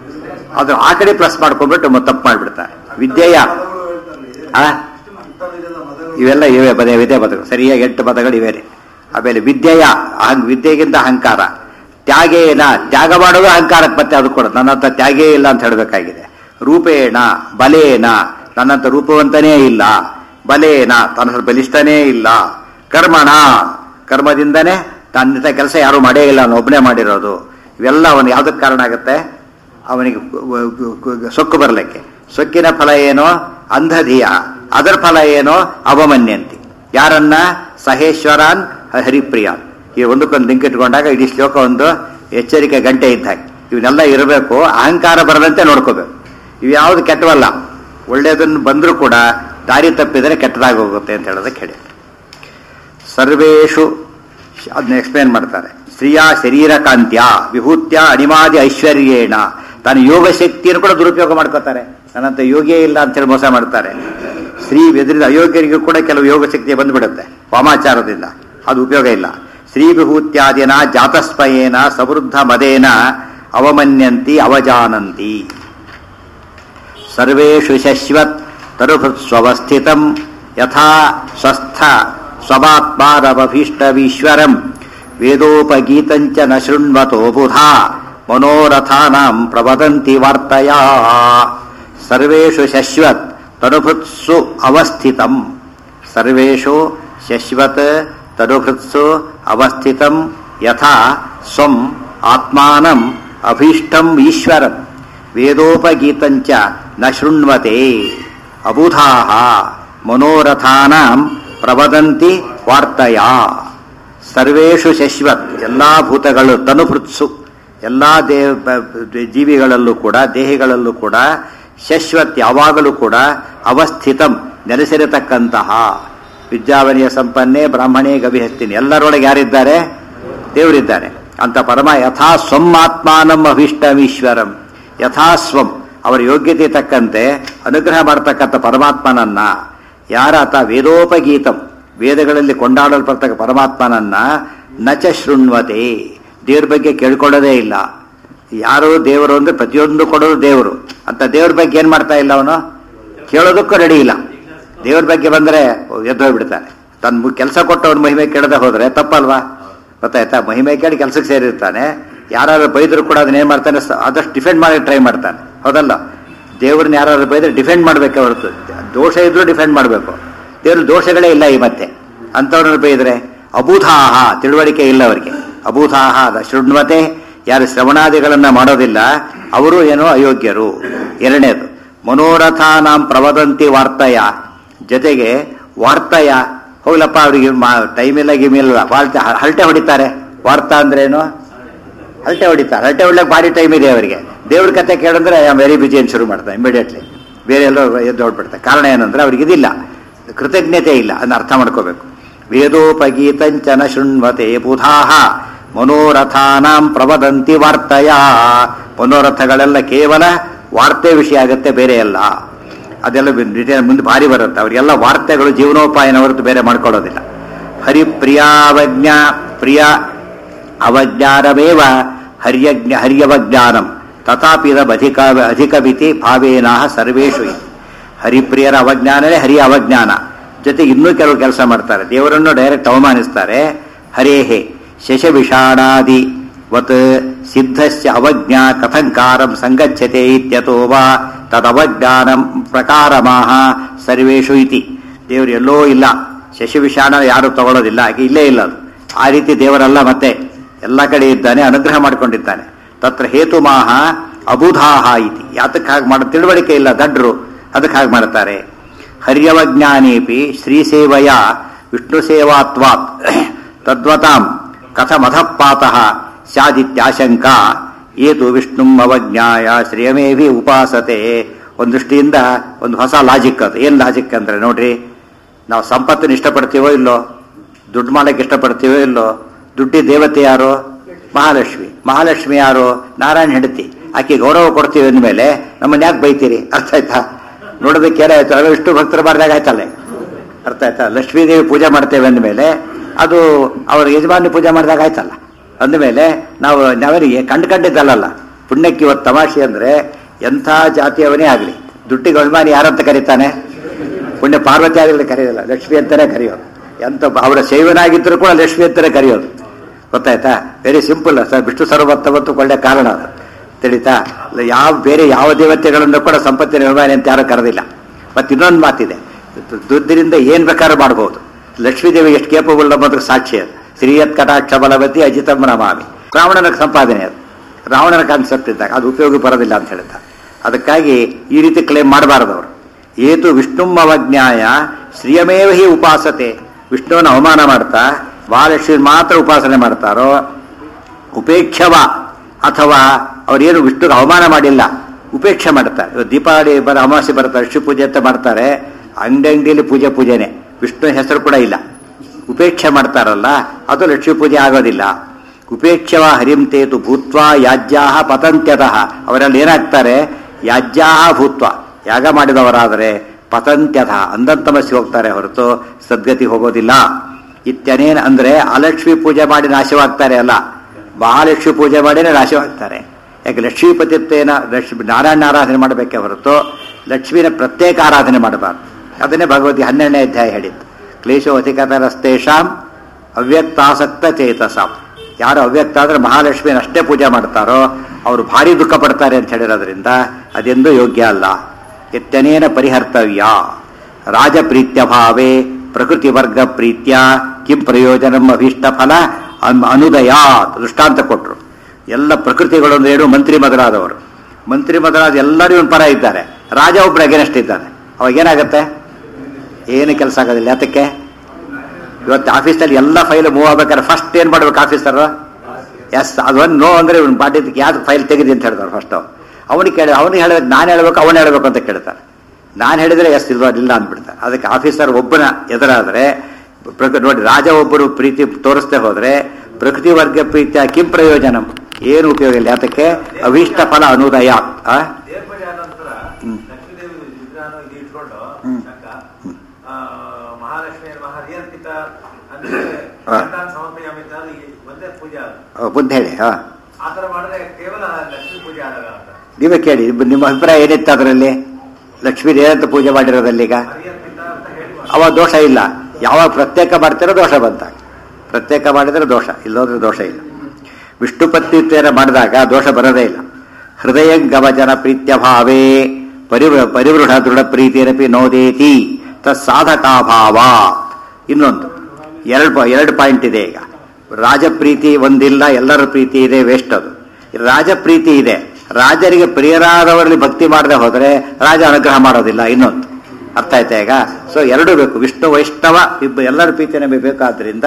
ಅದು ಆ ಕಡೆ ಪ್ಲಸ್ ಮಾಡ್ಕೊಂಡ್ಬಿಟ್ಟು ಮತ್ತೆ ತಪ್ಪು ಮಾಡಿಬಿಡ್ತಾನೆ ವಿದ್ಯೆಯ ಪದಗಳು ಹೇಳ್ತಾರಲ್ಲ, ಆ ಇಂಥವಿದೆಲ್ಲ ಪದಗಳು ಇವೆಲ್ಲ ಇವೆ ಪದೇ ವಿದ್ಯೆ ಪದಗಳು ಸರಿಯಾಗಿ ಎಂಟು ಪದಗಳು ಇವೆ ರೀ ಆಮೇಲೆ ವಿದ್ಯೆಯ ಅಹಂ ವಿದ್ಯೆಗಿಂತ ಅಹಂಕಾರ ತ್ಯಾಗೇನ ತ್ಯಾಗ ಮಾಡೋದು ಅಹಂಕಾರಕ್ಕೆ ಮತ್ತೆ ಅದು ಕೊಡೋದು ನನ್ನಂತ ತ್ಯಾಗೇ ಇಲ್ಲ ಅಂತ ಹೇಳಬೇಕಾಗಿದೆ ರೂಪೇಣ ಬಲೇನ ನನ್ನಂತ ರೂಪವಂತನೇ ಇಲ್ಲ ಬಲೇನ ತನ್ನ ಹತ್ರ ಬಲಿಷ್ಠನೇ ಇಲ್ಲ ಕರ್ಮಣ ಕರ್ಮದಿಂದನೇ ತನ್ನ ಕೆಲಸ ಯಾರು ಮಾಡೇ ಇಲ್ಲ ಅವನು ಒಬ್ಬನೇ ಮಾಡಿರೋದು ಇವೆಲ್ಲ ಅವನು ಯಾವುದಕ್ಕೆ ಕಾರಣ ಆಗುತ್ತೆ ಅವನಿಗೆ ಸೊಕ್ಕು ಬರಲಿಕ್ಕೆ ಸೊಕ್ಕಿನ ಫಲ ಏನು ಅಂಧಧಿಯ ಅದರ ಫಲ ಏನು ಅವಮನ್ಯಂತಿ ಯಾರನ್ನ ಸಹೇಶ್ವರಾನ್ ಹರಿಪ್ರಿಯಾನ್ ಈ ಒಂದಕ್ಕೊಂದು ಲಿಂಕ್ ಇಟ್ಕೊಂಡಾಗ ಇಡೀ ಶ್ಲೋಕ ಒಂದು ಎಚ್ಚರಿಕೆ ಗಂಟೆ ಇದ್ದಾಗ ಇವನ್ನೆಲ್ಲ ಇರಬೇಕು ಅಹಂಕಾರ ಬರದಂತೆ ನೋಡ್ಕೋಬೇಕು ಇವು ಯಾವುದು ಕೆಟ್ಟವಲ್ಲ ಒಳ್ಳೆಯದನ್ನು ಬಂದರೂ ಕೂಡ ದಾರಿ ತಪ್ಪಿದರೆ ಕೆಟ್ಟದಾಗಿ ಹೋಗುತ್ತೆ ಅಂತ ಹೇಳೋದಕ್ಕೆ ಹೇಳಿ ಸರ್ವೇಷು ಅದನ್ನ ಎಕ್ಸ್ಪ್ಲೇನ್ ಮಾಡ್ತಾರೆ ಸ್ತ್ರೀಯ ಶರೀರ ಕಾಂತ್ಯ ವಿಭೂತ್ಯ ಅಣಿಮಾದಿ ಐಶ್ವರ್ಯೇಣ ತಾನು ಯೋಗ ಶಕ್ತಿಯನ್ನು ಕೂಡ ದುರುಪಯೋಗ ಮಾಡ್ಕೋತಾರೆ ನನ್ನಂತ ಯೋಗಿಯೇ ಇಲ್ಲ ಅಂತ ಹೇಳಿ ಮೋಸ ಮಾಡ್ತಾರೆ ಸ್ತ್ರೀ ಎದುರಿದ ಅಯೋಗ್ಯರಿಗೂ ಕೂಡ ಕೆಲವು ಯೋಗ ಶಕ್ತಿ ಬಂದ್ಬಿಡುತ್ತೆ ವಾಮಾಚಾರದಿಂದ ಅದು ಉಪಯೋಗ ಇಲ್ಲ ಸ್ತ್ರೀ ವಿಭೂತ್ಯಾದಿನ ಜಾತಸ್ಮಯೇನ ಸಮೃದ್ಧ ಮದೇನ ಅವಮನ್ಯಂತಿ ಅವಜಾನಂತಿ ಸರ್ವೇಷು ಶಶ್ವತ್ ತರುಭೃತ್ಸ್ವಸ್ಥಿತಂ ಯಥಾ ಸ್ವಸ್ಥ ಸ್ವಮಾತ್ಮಾರಮಭೀಷ್ಟವೀಶ್ವರಂ ವೇದೋಪಗೀತಂಚ ನ ಶೃಣ್ವತೋ ಬುಧಾ ಮನೋರಥಾನಾಂ ಪ್ರವದಂತಿ ವಾರ್ತಯಾ ಸರ್ವೇಷು ಶಶ್ವತ್ ತನುಭೃತ್ಸು ಅವಸ್ಥಿತಂ ಸರ್ವೇಷು ಶಶ್ವತ್ ತನುಭೃತ್ಸು ಅವಸ್ಥಿತಂ ಯಥಾ ಸ್ವಂ ಆತ್ಮಾನಂ ಅಭೀಷ್ಟಂ ಈಶ್ವರಂ ವೇದೋಪಗೀತಂಚ ನ ಶೃಣ್ವತೆ ಅಬುಧಾಹ ಮನೋರಥಾನಾಂ ಪ್ರವದಂತಿ ವಾರ್ತಯಾ ಸರ್ವೇಷು ಶಶ್ವತ್ ಎಲ್ಲಾ ಭೂತಗಳು ತನುಪೃತ್ಸು ಎಲ್ಲಾ ದೇವ ಬ- ಜೀವಿಗಳಲ್ಲೂ ಕೂಡ ದೇಹಿಗಳಲ್ಲೂ ಕೂಡ ಶಶ್ವತ್ ಯಾವಾಗಲೂ ಕೂಡ ಅವಸ್ಥಿತಂ ನೆಲೆಸಿರತಕ್ಕಂತಹ ವಿದ್ಯಾವನಿಯ ಸಂಪನ್ನೆ ಬ್ರಾಹ್ಮಣೇ ಗವಿಹಸ್ತಿನಿ ಎಲ್ಲರೊಳಗೆ ಯಾರಿದ್ದಾರೆ ದೇವರಿದ್ದಾರೆ ಅಂತ ಪರಮ ಯಥಾ ಸ್ವಂ ಆತ್ಮಾನಂ ಅಭೀಷ್ಟಮೀಶ್ವರಂ ಯಥಾ ಸ್ವಂ ಅವರ ಯೋಗ್ಯತೆ ತಕ್ಕಂತೆ ಅನುಗ್ರಹ ಮಾಡತಕ್ಕಂಥ ಪರಮಾತ್ಮನನ್ನ ಯಾರಾತ ವೇದೋಪಗೀತಂ ವೇದಗಳಲ್ಲಿ ಕೊಂಡಾಡಲ್ಪಡ್ತಕ್ಕ ಪರಮಾತ್ಮನನ್ನ ನಚ ಶೃಣ್ವತೆ ದೇವ್ರ ಬಗ್ಗೆ ಕೇಳ್ಕೊಳ್ಳೋದೇ ಇಲ್ಲ ಯಾರು ದೇವರು ಅಂದ್ರೆ ಪ್ರತಿಯೊಂದು ಕೊಡೋದು ದೇವರು ಅಂತ ದೇವ್ರ ಬಗ್ಗೆ ಏನ್ ಮಾಡ್ತಾ ಇಲ್ಲ ಅವನು ಕೇಳೋದಕ್ಕೂ ರೆಡಿ ಇಲ್ಲ ದೇವ್ರ ಬಗ್ಗೆ ಬಂದ್ರೆ ಎದ್ದೋಗ್ಬಿಡ್ತಾನೆ ತನ್ನ ಕೆಲಸ ಕೊಟ್ಟವನ ಮಹಿಮೆ ಕೇಳದೆ ಹೋದ್ರೆ ತಪ್ಪಲ್ವಾ ಗೊತ್ತಾಯ್ತಾ ಮಹಿಮೆ ಕೇಳಿ ಕೆಲಸಕ್ಕೆ ಸೇರಿರ್ತಾನೆ ಯಾರು ಬೈದ್ರು ಕೂಡ ಅದನ್ನ ಏನ್ ಮಾಡ್ತಾನೆ ಸ- ಆದಷ್ಟು ಡಿಫೆಂಡ್ ಮಾಡಿ ಟ್ರೈ ಮಾಡ್ತಾನೆ ಹೌದಲ್ಲ ದೇವ್ರನ್ನ ಯಾರು ಬೈದ್ರೆ ಡಿಫೆಂಡ್ ಮಾಡ್ಬೇಕೆ ಹೊರತು ದೋಷ ಇದ್ರೂ ಡಿಫೆಂಡ್ ಮಾಡಬೇಕು ದೇವ್ರ ದೋಷಗಳೇ ಇಲ್ಲ ಈ ಮತ್ತೆ ಅಂಥವ್ರನ್ನ ಬೈದ್ರೆ ಅಬೂಧಾಹ ತಿಳುವಳಿಕೆ ಇಲ್ಲ ಅವರಿಗೆ ಅಬೂಧಾಹ ಅದ ಶೃಣ್ವತೆ ಯಾರು ಶ್ರವಣಾದಿಗಳನ್ನ ಮಾಡೋದಿಲ್ಲ ಅವರು ಏನೋ ಅಯೋಗ್ಯರು ಎರಡನೇದು ಮನೋರಥಾನಾಂ ಪ್ರವದಂತಿ ವಾರ್ತಯ ಜೊತೆಗೆ ವಾರ್ತಯ ಹೋಗ್ಲಪ್ಪ ಅವರಿಗೆ ಟೈಮ್ ಇಲ್ಲ ಗಿಮ್ ಇಲ್ಲ ವಾರ್ತೆ ಹರಟೆ ಹೊಡಿತಾರೆ ವಾರ್ತಾ ಅಂದ್ರೇನು ಹರಟೆ ಹೊಡಿತಾರೆ ಹರಟೆ ಹೊಡ್ಲಕ್ಕೆ ಭಾರಿ ಟೈಮ್ ಇದೆ ಅವರಿಗೆ ದೇವ್ರ ಕತೆ ಕೇಳಿದ್ರೆ ಐ ಆಮ್ ವೆರಿ ಬಿಜಿ ಅಂತ ಶುರು ಮಾಡ್ತಾರೆ ಇಮಿಡಿಯೇಟ್ಲಿ ಬೇರೆ ಎಲ್ಲೋ ಎದ್ದು ಹೊಡ್ಬಿಡ್ತಾರೆ ಕಾರಣ ಏನಂದ್ರೆ ಅವ್ರಿಗೆ ಇದಿಲ್ಲ ಕೃತಜ್ಞತೆ ಇಲ್ಲ ಅದನ್ನ ಅರ್ಥ ಮಾಡ್ಕೋಬೇಕು ವೇದೋಪಗೀತಂಚನ ಶೃಣ್ವತೆ ಬುಧಾಹ ಮನೋರಥಾನಾಂ ಪ್ರವದಂತಿ ವಾರ್ತಯ ಮನೋರಥಗಳೆಲ್ಲ ಕೇವಲ ವಾರ್ತೆ ವಿಷಯ ಆಗುತ್ತೆ ಬೇರೆ ಅಲ್ಲ ಅದೆಲ್ಲ ಡಿಟೇಲ್ ಮುಂದೆ ಭಾರಿ ಬರುತ್ತೆ ಅವರಿಗೆಲ್ಲ ವಾರ್ತೆಗಳು ಜೀವನೋಪಾಯನ ಹೊರತು ಬೇರೆ ಮಾಡ್ಕೊಳ್ಳೋದಿಲ್ಲ ಹರಿಪ್ರಿಯಾವಜ್ಞ ಪ್ರಿಯ ಅವಜ್ಞಾನಮೇವ ಹರ್ಯಜ್ಞ ಹರ್ಯವಜ್ಞಾನಂ ತಥಾಪಿದಂ ಅಧಿಕ ಅಧಿಕಮಿತಿ ಭಾವೇನಃ ಸರ್ವೇಷು ಇತಿ. ಹರಿಪ್ರಿಯರ ಅವಜ್ಞಾನವೇ ಹರಿಯ ಅವಜ್ಞಾನ ಜೊತೆಗೆ ಇನ್ನೂ ಕೆಲವು ಕೆಲಸ ಮಾಡ್ತಾರೆ ದೇವರನ್ನು ಡೈರೆಕ್ಟ್ ಅವಮಾನಿಸ್ತಾರೆ ಹರೇಹೇ ಶಶವಿಷಾಣಾದಿ ವತ್ ಸಿದ್ಧಸ್ಯ ಅವಜ್ಞಾ ಕಥಂಕಾರಂ ಸಂಗಚ್ಯತೆ ಇತ್ಯತೋ ವಾ ತದವಜ್ಞಾನಂ ಪ್ರಕಾರಮಾಹ ಸರ್ವೇಷು ಇತಿ ದೇವರು ಎಲ್ಲೋ ಇಲ್ಲ ಶಶಿವಿಷಾಣ ಯಾರು ತಗೊಳ್ಳೋದಿಲ್ಲ ಹಾಗೆ ಇಲ್ಲೇ ಇಲ್ಲ ಅದು ಆ ರೀತಿ ದೇವರಲ್ಲ ಮತ್ತೆ ಎಲ್ಲ ಕಡೆ ಇದ್ದಾನೆ ಅನುಗ್ರಹ ಮಾಡಿಕೊಂಡಿದ್ದಾನೆ ತತ್ರ ಹೇತುಮಾಹ ಅಬುಧಾಹ ಇತಿ ಯಾತಕ್ಕೆ ಹಾಗೆ ಮಾಡೋ ತಿಳುವಳಿಕೆ ಇಲ್ಲ ದಡ್ರು ಅದಕ್ಕೆ ಹಾಗೆ ಮಾಡ್ತಾರೆ ಹರ್ಯವಜ್ಞಾನೇಪಿ ಶ್ರೀಸೇವಯ ವಿಷ್ಣು ಸೇವಾತ್ವಾತ್ ತದ್ವತಾಂ ಕಥಮಧಪಾತಃ ಸ್ಯಾದಿತ್ಯಾಶಂಕ ಏತು ವಿಷ್ಣುಂ ಅವಜ್ಞಾಯ ಶ್ರೇಯಮೇವಿ ಉಪಾಸತೆ ಒಂದು ದೃಷ್ಟಿಯಿಂದ ಒಂದು ಹೊಸ ಲಾಜಿಕ್ ಅದು ಏನ್ ಲಾಜಿಕ್ ಅಂದ್ರೆ ನೋಡ್ರಿ ನಾವು ಸಂಪತ್ತನ್ನು ಇಷ್ಟಪಡ್ತೀವೋ ಇಲ್ಲೋ ದುಡ್ಡು ಮಾಡಕ್ಕೆ ಇಷ್ಟಪಡ್ತೀವೋ ಇಲ್ಲೋ ದುಡ್ಡಿ ದೇವತೆ ಯಾರು ಮಹಾಲಕ್ಷ್ಮಿ ಮಹಾಲಕ್ಷ್ಮಿ ಯಾರು ನಾರಾಯಣ ಹೆಂಡತಿ ಆಕೆ ಗೌರವ ಕೊಡ್ತೀವಿ ಅಂದಮೇಲೆ ನಮ್ಮನ್ನ ಯಾಕೆ ಬೈತೀರಿ ಅರ್ಥ ಆಯ್ತಾ ನೋಡೋದಕ್ಕೆ ಏನಾಯ್ತು ಅದು ಇಷ್ಟು ಭಕ್ತರ ಬಾರ್ದಾಗ ಆಯ್ತಲ್ಲ ಅರ್ಥ ಆಯ್ತಾ ಲಕ್ಷ್ಮೀದೇವಿ ಪೂಜೆ ಮಾಡ್ತೇವೆ ಅಂದಮೇಲೆ ಅದು ಅವ್ರ ಯಜಮಾನಿ ಪೂಜೆ ಮಾಡಿದಾಗ ಆಯ್ತಲ್ಲ ಅಂದಮೇಲೆ ನಾವು ನಾವರಿಗೆ ಕಂಡು ಕಂಡಿದ್ದಲ್ಲ ಪುಣ್ಯಕ್ಕೆ ಇವತ್ತು ತಮಾಷೆ ಅಂದ್ರೆ ಎಂಥ ಜಾತಿಯವನೇ ಆಗಲಿ ದುಡ್ಡಿಗೆ ಅಭಿಮಾನಿ ಯಾರಂತ ಕರೀತಾನೆ ಪುಣ್ಯ ಪಾರ್ವತಿ ಆಗಲಿ ಕರೆಯೋದಿಲ್ಲ ಲಕ್ಷ್ಮಿ ಅಂತಾನೆ ಕರೆಯೋದು ಎಂತ ಅವರ ಸೇವನಾಗಿದ್ದರೂ ಕೂಡ ಲಕ್ಷ್ಮಿ ಅಂತಾನೆ ಕರೆಯೋದು ಗೊತ್ತಾಯ್ತಾ ವೆರಿ ಸಿಂಪಲ್ ಸರ್ ವಿಷ್ಣು ಸರ್ವತ್ತವತ್ತು ಒಳ್ಳೆ ಕಾರಣ ಅದು ತಿಳಿತಾ ಯಾವ ಬೇರೆ ಯಾವ ದೇವತೆಗಳನ್ನು ಕೂಡ ಸಂಪತ್ತಿನ ನಿರ್ವಹಣೆ ಅಂತ ಯಾರು ಕರೆದಿಲ್ಲ ಮತ್ತೆ ಇನ್ನೊಂದು ಮಾತಿದೆ ದುಡ್ಡಿನಿಂದ ಏನ್ ಬೇಕಾದ್ರೂ ಮಾಡಬಹುದು ಲಕ್ಷ್ಮೀದೇವಿ ಎಷ್ಟು ಕೇಪಬಲ್ ಅನ್ನೋದಕ್ಕೆ ಸಾಕ್ಷಿ ಅದು ಶ್ರೀಯತ್ ಕಟಾಕ್ಷ ಬಲವತಿ ಅಜಿತಂ ನಮಾಮಿ ರಾವಣನ ಸಂಪಾದನೆ ಅದು ರಾವಣನ ಕಾನ್ಸೆಪ್ಟ್ ಇದ್ದಾಗ ಅದು ಉಪಯೋಗ ಬರೋದಿಲ್ಲ ಅಂತ ಹೇಳ್ತಾರೆ ಅದಕ್ಕಾಗಿ ಈ ರೀತಿ ಕ್ಲೇಮ್ ಮಾಡಬಾರದು ಅವರು ಏತು ವಿಷ್ಣುಂ ಅವಜ್ಞಾಯ ಶ್ರೀಯಮೇವ ಹಿ ಉಪಾಸತೆ ವಿಷ್ಣುವನ್ನ ಅವಮಾನ ಮಾಡ್ತಾ ಮಹಾಲಕ್ಷ್ಮಿ ಮಾತ್ರ ಉಪಾಸನೆ ಮಾಡ್ತಾರೋ ಉಪೇಕ್ಷವ ಅಥವಾ ಅವರೇನು ವಿಷ್ಣುಗೆ ಅವಮಾನ ಮಾಡಿಲ್ಲ ಉಪೇಕ್ಷೆ ಮಾಡ್ತಾರೆ ಇವತ್ತು ದೀಪಾವಳಿ ಬರ ಅಮಾವಾಸ್ಯೆ ಬರ್ತಾರೆ ಶಿವ ಪೂಜೆ ಅಂತ ಮಾಡ್ತಾರೆ ಅಂಗಡಿ ಅಂಗಡಿಯಲ್ಲಿ ಪೂಜೆ ಪೂಜೆನೆ ವಿಷ್ಣು ಹೆಸರು ಕೂಡ ಇಲ್ಲ ಉಪೇಕ್ಷೆ ಮಾಡ್ತಾರಲ್ಲ ಅದು ಲಕ್ಷ್ಮೀ ಪೂಜೆ ಆಗೋದಿಲ್ಲ ಉಪೇಕ್ಷವ ಹರಿಂತೇತು ಭೂತ್ವ ಯಾಜ್ಯಾಹ ಪತಂತ್ಯತಃ ಅವರಲ್ಲಿ ಏನಾಗ್ತಾರೆ ಯಾಜ್ಯಾಹ ಭೂತ್ವ ಯಾಗ ಮಾಡಿದವರಾದರೆ ಪತಂತ್ಯತಃ ಅಂದಂತಮಸ್ಸಿ ಹೋಗ್ತಾರೆ ಹೊರತು ಸದ್ಗತಿ ಹೋಗೋದಿಲ್ಲ ಇತ್ಯನೇನ್ ಅಂದ್ರೆ ಅಲಕ್ಷ್ಮಿ ಪೂಜೆ ಮಾಡಿ ನಾಶವಾಗ್ತಾರೆ ಅಲ್ಲ ಮಹಾಲಕ್ಷ್ಮಿ ಪೂಜೆ ಮಾಡಿನೇ ನಾಶವಾಗ್ತಾರೆ ಯಾಕೆ ಲಕ್ಷ್ಮೀಪತಿತ್ವೇನ ಲಕ್ಷ್ಮಿ ನಾರಾಯಣ ಆರಾಧನೆ ಮಾಡಬೇಕೇ ಹೊರತು ಲಕ್ಷ್ಮಿನ ಪ್ರತ್ಯೇಕ ಆರಾಧನೆ ಮಾಡಬಾರ್ದು ಅದನ್ನೇ ಭಗವತಿ ಹನ್ನೆರಡನೇ ಅಧ್ಯಾಯ ಹೇಳಿತ್ತು ಕ್ಲೇಶೋ ಅಧಿಕತರಸ್ತೇಷಾಂ ಅವ್ಯಕ್ತಾಸಕ್ತ ಚೇತಸಾಂ ಯಾರು ಅವ್ಯಕ್ತ ಅಂದ್ರೆ ಮಹಾಲಕ್ಷ್ಮಿನ ಅಷ್ಟೇ ಪೂಜೆ ಮಾಡ್ತಾರೋ ಅವರು ಭಾರಿ ದುಃಖ ಪಡ್ತಾರೆ ಅಂತ ಹೇಳಿರೋದ್ರಿಂದ ಅದೆಂದೂ ಯೋಗ್ಯ ಅಲ್ಲ ಇತ್ಯನೇನ ಪರಿಹರ್ತವ್ಯ ರಾಜಪ್ರೀತ್ಯ ಭಾವೇ ಪ್ರಕೃತಿ ವರ್ಗ ಪ್ರೀತ್ಯ ಕಿಂ ಪ್ರಯೋಜನಂ ಅಭೀಷ್ಟ ಫಲ ಅನ್- ಅನುದಯಾತ್ ದೃಷ್ಟಾಂತ ಕೊಟ್ಟರು ಎಲ್ಲ ಪ್ರಕೃತಿಗಳು ಅಂದ್ರೆ ಏನು ಮಂತ್ರಿ ಮೊದಲಾದವರು ಮಂತ್ರಿ ಮೊದಲಾದ ಎಲ್ಲರೂ ಇವನ್ ಪರ ಇದ್ದಾರೆ ರಾಜ ಒಬ್ರು ಅಗೇನಸ್ಟ್ ಇದ್ದಾನೆ ಅವಾಗ ಏನಾಗತ್ತೆ ಏನು ಕೆಲಸ ಆಗೋದಿಲ್ಲ ಯಾತಕ್ಕೆ ಇವತ್ತು ಆಫೀಸಲ್ಲಿ ಎಲ್ಲ ಫೈಲ್ ಮೂವ್ ಆಗ್ಬೇಕಾದ್ರೆ ಫಸ್ಟ್ ಏನು ಮಾಡ್ಬೇಕು ಆಫೀಸರ್ ಎಸ್ ಅದೊಂದು ನೋ ಅಂದ್ರೆ ಇವ್ನು ಪಾಟಿದ್ದಕ್ಕೆ ಯಾವ್ದು ಫೈಲ್ ತೆಗೆದಿ ಅಂತ ಹೇಳ್ತಾರೆ ಫಸ್ಟ್ ಅವನಿಗೆ ಕೇಳಿ ಅವನಿಗೆ ಹೇಳಬೇಕು ನಾನು ಹೇಳ್ಬೇಕು ಅವನು ಹೇಳ್ಬೇಕು ಅಂತ ಕೇಳ್ತಾರೆ ನಾನು ಹೇಳಿದ್ರೆ ಎಸ್ ಇಲ್ವಾ ಇಲ್ಲ ಅಂದ್ಬಿಡ್ತಾರೆ ಅದಕ್ಕೆ ಆಫೀಸರ್ ಒಬ್ಬನ ಎದುರಾದ್ರೆ ಪ್ರಕ ನೋಡಿ ರಾಜ ಒಬ್ಬರು ಪ್ರೀತಿ ತೋರಿಸ್ದೆ ಹೋದ್ರೆ ಪ್ರಕೃತಿ ವರ್ಗ ಪ್ರೀತಿಯ ಕಿಂ ಪ್ರಯೋಜನ ಏನು ಉಪಯೋಗ ಇಲ್ಲ ಯಾತಕ್ಕೆ ಅಭೀಷ್ಟ ಫಲ ಅನುದಯ ಆ? ದೇವ್ರ ಪೂಜೆ ಆದ ನಂತರ ಹ್ಮ್. ಲಕ್ಷ್ಮೀದೇವಿ ವಿಗ್ರಹನ ಇದು ಇಟ್ಕೊಂಡು ಹ್ಮ್. ಚಕ್ಕ ಆ, ಮಹಾಲಕ್ಷ್ಮಿ ಮಹಾರಿಯರ್ಪಿತ ಅಂದ್ರೆ ಹಾ. ಗಂಡಾನ್ ಸಮರ್ಪಯಾಮಿ ಅಂತ ಅಲ್ಲಿ ಒಂದೇ ಪೂಜೆ ಆದ ಆ, ಬುದ್ಧಿ ಹೇಳಿ ಹಾ ಆ ತರ ಮಾಡಿದ್ರೆ ಕೇವಲ ಲಕ್ಷ್ಮೀ ಪೂಜೆ ಆದಾಗ ಅಂತ ನೀವೇ ಕೇಳಿ ನಿಮ್ಮ ಅಭಿಪ್ರಾಯ ಏನಿತ್ತು ಅದರಲ್ಲಿ ಲಕ್ಷ್ಮೀ ಏನಂತ ಪೂಜೆ ಮಾಡಿರೋದಲ್ಲಿ ಈಗ ಹರಿಯರ್ಪಿತ ಅಂತ ಹೇಳಿ ಮಾಡಿ. ಅವಾಗ ದೋಷ ಇಲ್ಲ ಯಾವಾಗ ಪ್ರತ್ಯೇಕ ಮಾಡ್ತಿರೋ ದೋಷ ಬಂತ ಪ್ರತ್ಯೇಕ ಮಾಡಿದ್ರೆ ದೋಷ ಇಲ್ಲೋದ್ರೆ ದೋಷ ಇಲ್ಲ ವಿಷ್ಣು ಪತ್ನಿತ್ವೇನ ಮಾಡಿದಾಗ ದೋಷ ಬರೋದೇ ಇಲ್ಲ ಹೃದಯ ಗಮಜನ ಪ್ರೀತ್ಯಭಾವೇ ಪರಿವೃ ಪರಿವೃಢ ದೃಢ ಪ್ರೀತಿರಪಿ ನೋದೇತಿ ತತ್ಸಾಧಕಾಭಾವ ಇನ್ನೊಂದು ಎರಡು ಪ- ಎರಡು ಪಾಯಿಂಟ್ ಇದೆ ಈಗ ರಾಜಪ್ರೀತಿ ಒಂದಿಲ್ಲ ಎಲ್ಲರ ಪ್ರೀತಿ ಇದೆ ವೇಸ್ಟ್ ಅದು ರಾಜಪ್ರೀತಿ ಇದೆ ರಾಜರಿಗೆ ಪ್ರಿಯರಾದವರಲ್ಲಿ ಭಕ್ತಿ ಮಾಡದೆ ಹೋದರೆ ರಾಜ ಅನುಗ್ರಹ ಮಾಡೋದಿಲ್ಲ ಇನ್ನೊಂದು ಅರ್ಥ ಆಯ್ತಾ ಈಗ ಸೊ ಎರಡೂ ಬೇಕು ವಿಷ್ಣು ವೈಷ್ಣವ ಇಬ್ಬ ಎಲ್ಲರ ಪ್ರೀತಿ ನಮಗೆ ಬೇಕಾದ್ರಿಂದ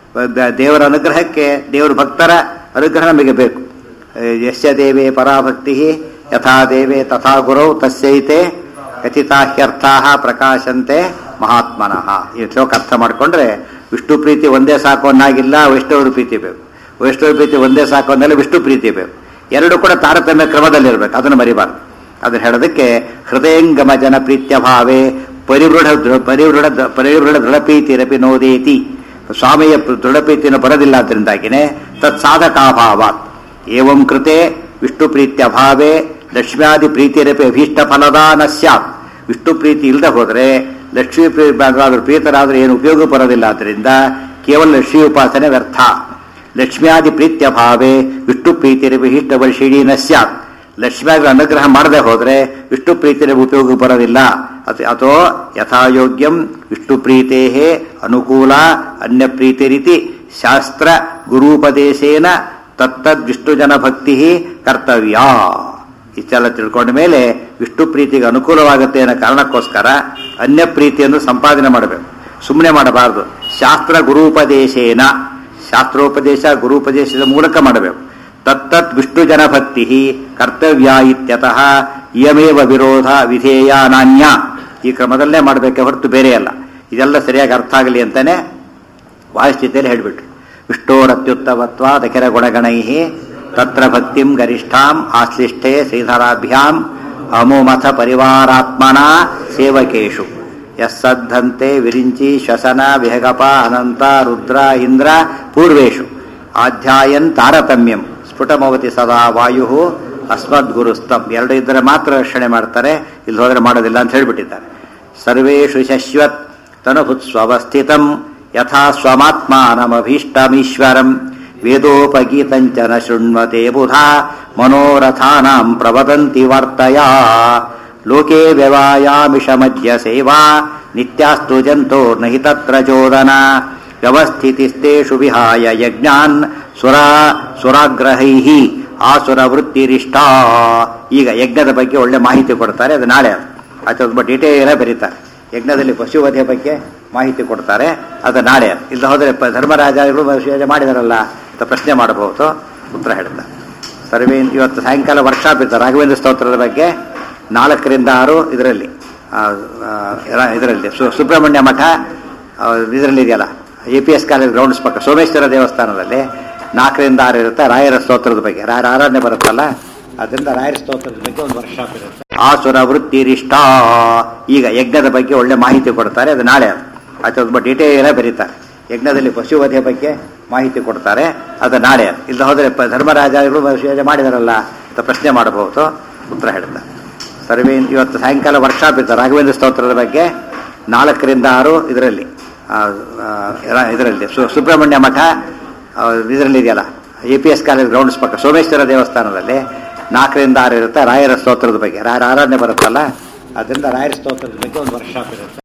ಬ- ದೇವರ ಅನುಗ್ರಹಕ್ಕೆ ದೇವರ ಭಕ್ತರ ಅನುಗ್ರಹ ನಮಗೆ ಬೇಕು ಯಸ್ಯ ದೇವೇ ಪರಾಭಕ್ತಿ ಯಥಾ ದೇವೇ ತಥಾ ಗುರೌ ತಸ್ಯೈತೆ ಕಥಿತಾಹ್ಯರ್ಥಾ ಪ್ರಕಾಶಂತೆ ಮಹಾತ್ಮನಃ ಈ ಶ್ಲೋಕ ಅರ್ಥ ಮಾಡಿಕೊಂಡ್ರೆ ವಿಷ್ಣು ಪ್ರೀತಿ ಒಂದೇ ಸಾಕು ಅನ್ನಾಗಿಲ್ಲ ವೈಷ್ಣವರ ಪ್ರೀತಿ ಬೇಕು ವೈಷ್ಣವ ಪ್ರೀತಿ ಒಂದೇ ಸಾಕು ಅಂದಮೇಲೆ ವಿಷ್ಣು ಪ್ರೀತಿ ಬೇಕು ಎರಡು ಕೂಡ ತಾರತಮ್ಯ ಕ್ರಮದಲ್ಲಿರ್ಬೇಕು ಅದನ್ನು ಮರಿಬಾರ್ದು ಅದನ್ನ ಹೇಳೋದಕ್ಕೆ ಹೃದಯಂಗಮ ಜನ ಪ್ರೀತ್ಯ ಭಾವೇ ಪರಿವೃಢ ದೃ- ಪರಿವೃಢ ದ- ಪರಿವೃಢ ದೃಢಪ್ರೀತಿರಪಿ ನೋದೇತಿ ಸ್ವಾಮಿಯ ಪ್ರ- ದೃಢಪ್ರೀತಿಯನ್ನು ಬರೋದಿಲ್ಲ ಅದರಿಂದಾಗಿನೇ ತತ್ ಸಾಧಕಾಭಾವಾತ್ ಏವಂ ಕೃತೆ ವಿಷ್ಣು ಪ್ರೀತ್ಯ ಭಾವೇ ಲಕ್ಷ್ಮ್ಯಾದಿ ಪ್ರೀತಿರಪಿ ಅಭೀಷ್ಟ ಫಲದಾನ ಸ್ಯಾತ್ ವಿಷ್ಣು ಪ್ರೀತಿ ಇಲ್ಲದೆ ಹೋದರೆ ಲಕ್ಷ್ಮೀ ಪ್ರೀತರಾದರೂ ಪ್ರೀತರಾದರೂ ಏನು ಉಪಯೋಗ ಬರೋದಿಲ್ಲ ಆದ್ದರಿಂದ ಕೇವಲ ಲಕ್ಷ್ಮೀ ಉಪಾಸನೆ ವ್ಯರ್ಥ ಲಕ್ಷ್ಮ್ಯಾದಿ ಪ್ರೀತ್ಯ ಭಾವೇ ವಿಷ್ಣು ಪ್ರೀತಿರಪಿ ಇಷ್ಟ ವರ್ಷಿಣಿ ನ ಸ್ಯಾತ್ ಲಕ್ಷ್ಮಿಯಾಗಿ ಅನುಗ್ರಹ ಮಾಡದೆ ಹೋದ್ರೆ ವಿಷ್ಣು ಪ್ರೀತಿಯ ಉಪಯೋಗ ಬರೋದಿಲ್ಲ ಅಥ- ಅಥೋ ಯಥಾಯೋಗ್ಯಂ ವಿಷ್ಣು ಪ್ರೀತೇ ಅನುಕೂಲ ಅನ್ಯ ಪ್ರೀತಿ ರೀತಿ ಶಾಸ್ತ್ರ ಗುರೂಪದೇಶೇನ ತತ್ತದ್ ವಿಷ್ಣು ಜನ ಭಕ್ತಿ ಕರ್ತವ್ಯ ಇಷ್ಟೆಲ್ಲ ತಿಳ್ಕೊಂಡ ಮೇಲೆ ವಿಷ್ಣು ಪ್ರೀತಿಗೆ ಅನುಕೂಲವಾಗುತ್ತೆ ಅನ್ನೋ ಕಾರಣಕ್ಕೋಸ್ಕರ ಅನ್ಯ ಪ್ರೀತಿಯನ್ನು ಸಂಪಾದನೆ ಮಾಡಬೇಕು ಸುಮ್ಮನೆ ಮಾಡಬಾರದು ಶಾಸ್ತ್ರ ಗುರೂಪದೇಶೇನ ಶಾಸ್ತ್ರೋಪದೇಶ ಗುರೂಪದೇಶದ ಮೂಲಕ ಮಾಡಬೇಕು ತತ್ತತ್ ವಿಷ್ಣು ಜನ ಭಕ್ತಿ ಕರ್ತವ್ಯ ಇತ್ಯತಃ ಇಯಮೇವ ವಿರೋಧ ವಿಧೇಯ ನಾಣ್ಯ ಈ ಕ್ರಮದಲ್ಲೇ ಮಾಡಬೇಕೆ ಹೊರತು ಬೇರೆ ಅಲ್ಲ ಇದೆಲ್ಲ ಸರಿಯಾಗಿ ಅರ್ಥ ಆಗಲಿ ಅಂತಾನೆ ವಾಯುಸ್ಥಿತಿಯಲ್ಲಿ ಹೇಳಿಬಿಟ್ರು ವಿಷ್ಣೋರತ್ಯುತ್ತಮತ್ವ ದಖಿರ ಗುಣಗಣೈ ತತ್ರ ಭಕ್ತಿಂ ಗರಿಷ್ಠಾಂ ಆಶ್ಲಿಷ್ಠೆ ಶ್ರೀಧರಾಭ್ಯಾಂ ಅಮುಮಥ ಪರಿವಾರಾತ್ಮನ ಸೇವಕೇಶು ಯಸ್ಸದ್ಧಂತೆ ವಿರಿಂಚಿ ಶ್ವಸನ ವಿಹಗಪ ಅನಂತ ರುದ್ರ ಇಂದ್ರ ಪೂರ್ವೇಶು ಆಧ್ಯಾಯನ್ ತಾರತಮ್ಯಂ ಸ್ಫುಟಮವತಿ ಸದಾ ವಾಯು ಅಸ್ಮದ್ಗುರುಸ್ತಂ ಎರಡು ಇದ್ದರೆ ಮಾತ್ರ ರಕ್ಷಣೆ ಮಾಡ್ತಾರೆ ಇಲ್ಲಿ ಹೋದರೆ ಮಾಡೋದಿಲ್ಲ ಅಂತ ಹೇಳಿಬಿಟ್ಟಿದ್ದಾರೆ ಸರ್ವೇಷು ಶಶ್ವತ್ ತನುಭುತ್ಸ್ವಸ್ಥಿತಂ ಯಥಾ ಸ್ವಮಾತ್ಮಾನಮಭೀಷ್ಟಮೀಶ್ವರಂ ವೇದೋಪಗೀತಂಚ ನ ಶೃಣ್ವತೆ ಬುಧಾ ಮನೋರಥಾನಾಂ ಪ್ರವದಂತಿ ವಾರ್ತಯಾ ಲೋಕೆ ವ್ಯವಾಯಾಮಿಷಮದ್ಯ ಸೇವಾ ನಿತ್ಯಾಸ್ತು ಜಂತೋರ್ನಹಿ ತತ್ರ ಚೋದನ ವ್ಯವಸ್ಥಿತಿಸ್ತೇಷು ವಿಹಾಯ ಯಜ್ಞಾನ್ ಸುರಾ ಸುರಾಗ್ರಹೈ ಆಸುರ ವೃತ್ತಿರಿಷ್ಟ ಈಗ ಯಜ್ಞದ ಬಗ್ಗೆ ಒಳ್ಳೆ ಮಾಹಿತಿ ಕೊಡ್ತಾರೆ ಅದು ನಾಳೆ ಅದು ತುಂಬ ಡೀಟೇಲ್ ಬರೀತಾರೆ ಯಜ್ಞದಲ್ಲಿ ಪಶುವಧೆ ಬಗ್ಗೆ ಮಾಹಿತಿ ಕೊಡ್ತಾರೆ ಅದು ನಾಳೆ ಇಲ್ಲ ಹೋದರೆ ಪ- ಧರ್ಮರಾಜರು ಪಶುವಧೆ ಮಾಡಿದಾರಲ್ಲ ಅಂತ ಪ್ರಶ್ನೆ ಮಾಡಬಹುದು ಉತ್ತರ ಹೇಳ್ತಾರೆ ಸರ್ವೇ ಇವತ್ತು ಸಾಯಂಕಾಲ ವರ್ಕ್ಶಾಪ್ ಇರ್ತಾರೆ ರಾಘವೇಂದ್ರ ಸ್ತೋತ್ರದ ಬಗ್ಗೆ ನಾಲ್ಕರಿಂದ ಆರು ಇದರಲ್ಲಿ ಇದರಲ್ಲಿ ಸು- ಸುಬ್ರಹ್ಮಣ್ಯ ಮಠ ಇದರಲ್ಲಿ ಇದೆಯಲ್ಲ A P S college grounds ಪಕ್ಕ ಸೋಮೇಶ್ವರ ದೇವಸ್ಥಾನದಲ್ಲಿ ನಾಲ್ಕರಿಂದ ಆರು ಇರುತ್ತೆ ರಾಯರ ಸ್ತೋತ್ರದ ಬಗ್ಗೆ ರಾಯರ ಆರಾಧನೆ ಬರುತ್ತಲ್ಲ ಅದರಿಂದ ರಾಯರ ಸ್ತೋತ್ರದ ಬಗ್ಗೆ ಒಂದು ವರ್ಕ್ಶಾಪ್ ಇರುತ್ತೆ ಆಸುರ ವೃತ್ತಿರಿಷ್ಟ ಈಗ ಯಜ್ಞದ ಬಗ್ಗೆ ಒಳ್ಳೆ ಮಾಹಿತಿ ಕೊಡ್ತಾರೆ ಅದು ನಾಳೆ ಅದು ತುಂಬ ಡೀಟೇಲ್ ಬರೀತಾರೆ ಯಜ್ಞದಲ್ಲಿ ಪಶುವಧೆ ಬಗ್ಗೆ ಮಾಹಿತಿ ಕೊಡ್ತಾರೆ ಅದು ನಾಳೆ ಇಲ್ಲ ಹೋದರೆ ಪ- ಧರ್ಮರಾಜರು ಪಶುವಧೆ ಮಾಡಿದಾರಲ್ಲ ಅಂತ ಪ್ರಶ್ನೆ ಮಾಡಬಹುದು ಉತ್ತರ ಹೇಳ್ತಾರೆ ಸರ್ವೇ ಇವತ್ತು ಸಾಯಂಕಾಲ ವರ್ಕ್ಶಾಪ್ ಇರ್ತಾರೆ ರಾಘವೇಂದ್ರ ಸ್ತೋತ್ರದ ಬಗ್ಗೆ ನಾಲ್ಕರಿಂದ ಆರು ಇದರಲ್ಲಿ ಇದರಲ್ಲಿ ಸು- ಸುಬ್ರಹ್ಮಣ್ಯ ಮಠ ಇದರಲ್ಲಿ ಇದೆಯಲ್ಲ A P S college grounds ಪಕ್ಕ ಸೋಮೇಶ್ವರ ದೇವಸ್ಥಾನದಲ್ಲಿ ನಾಲ್ಕರಿಂದ ಆರು ಇರುತ್ತೆ ರಾಯರ ಸ್ತೋತ್ರದ ಬಗ್ಗೆ ರಾಯರ ಆರಾಧನೆ ಬರುತ್ತಲ್ಲ ಅದರಿಂದ ರಾಯರ ಸ್ತೋತ್ರದ ಬಗ್ಗೆ ಒಂದು ವರ್ಕ್ಶಾಪ್ ಇರುತ್ತೆ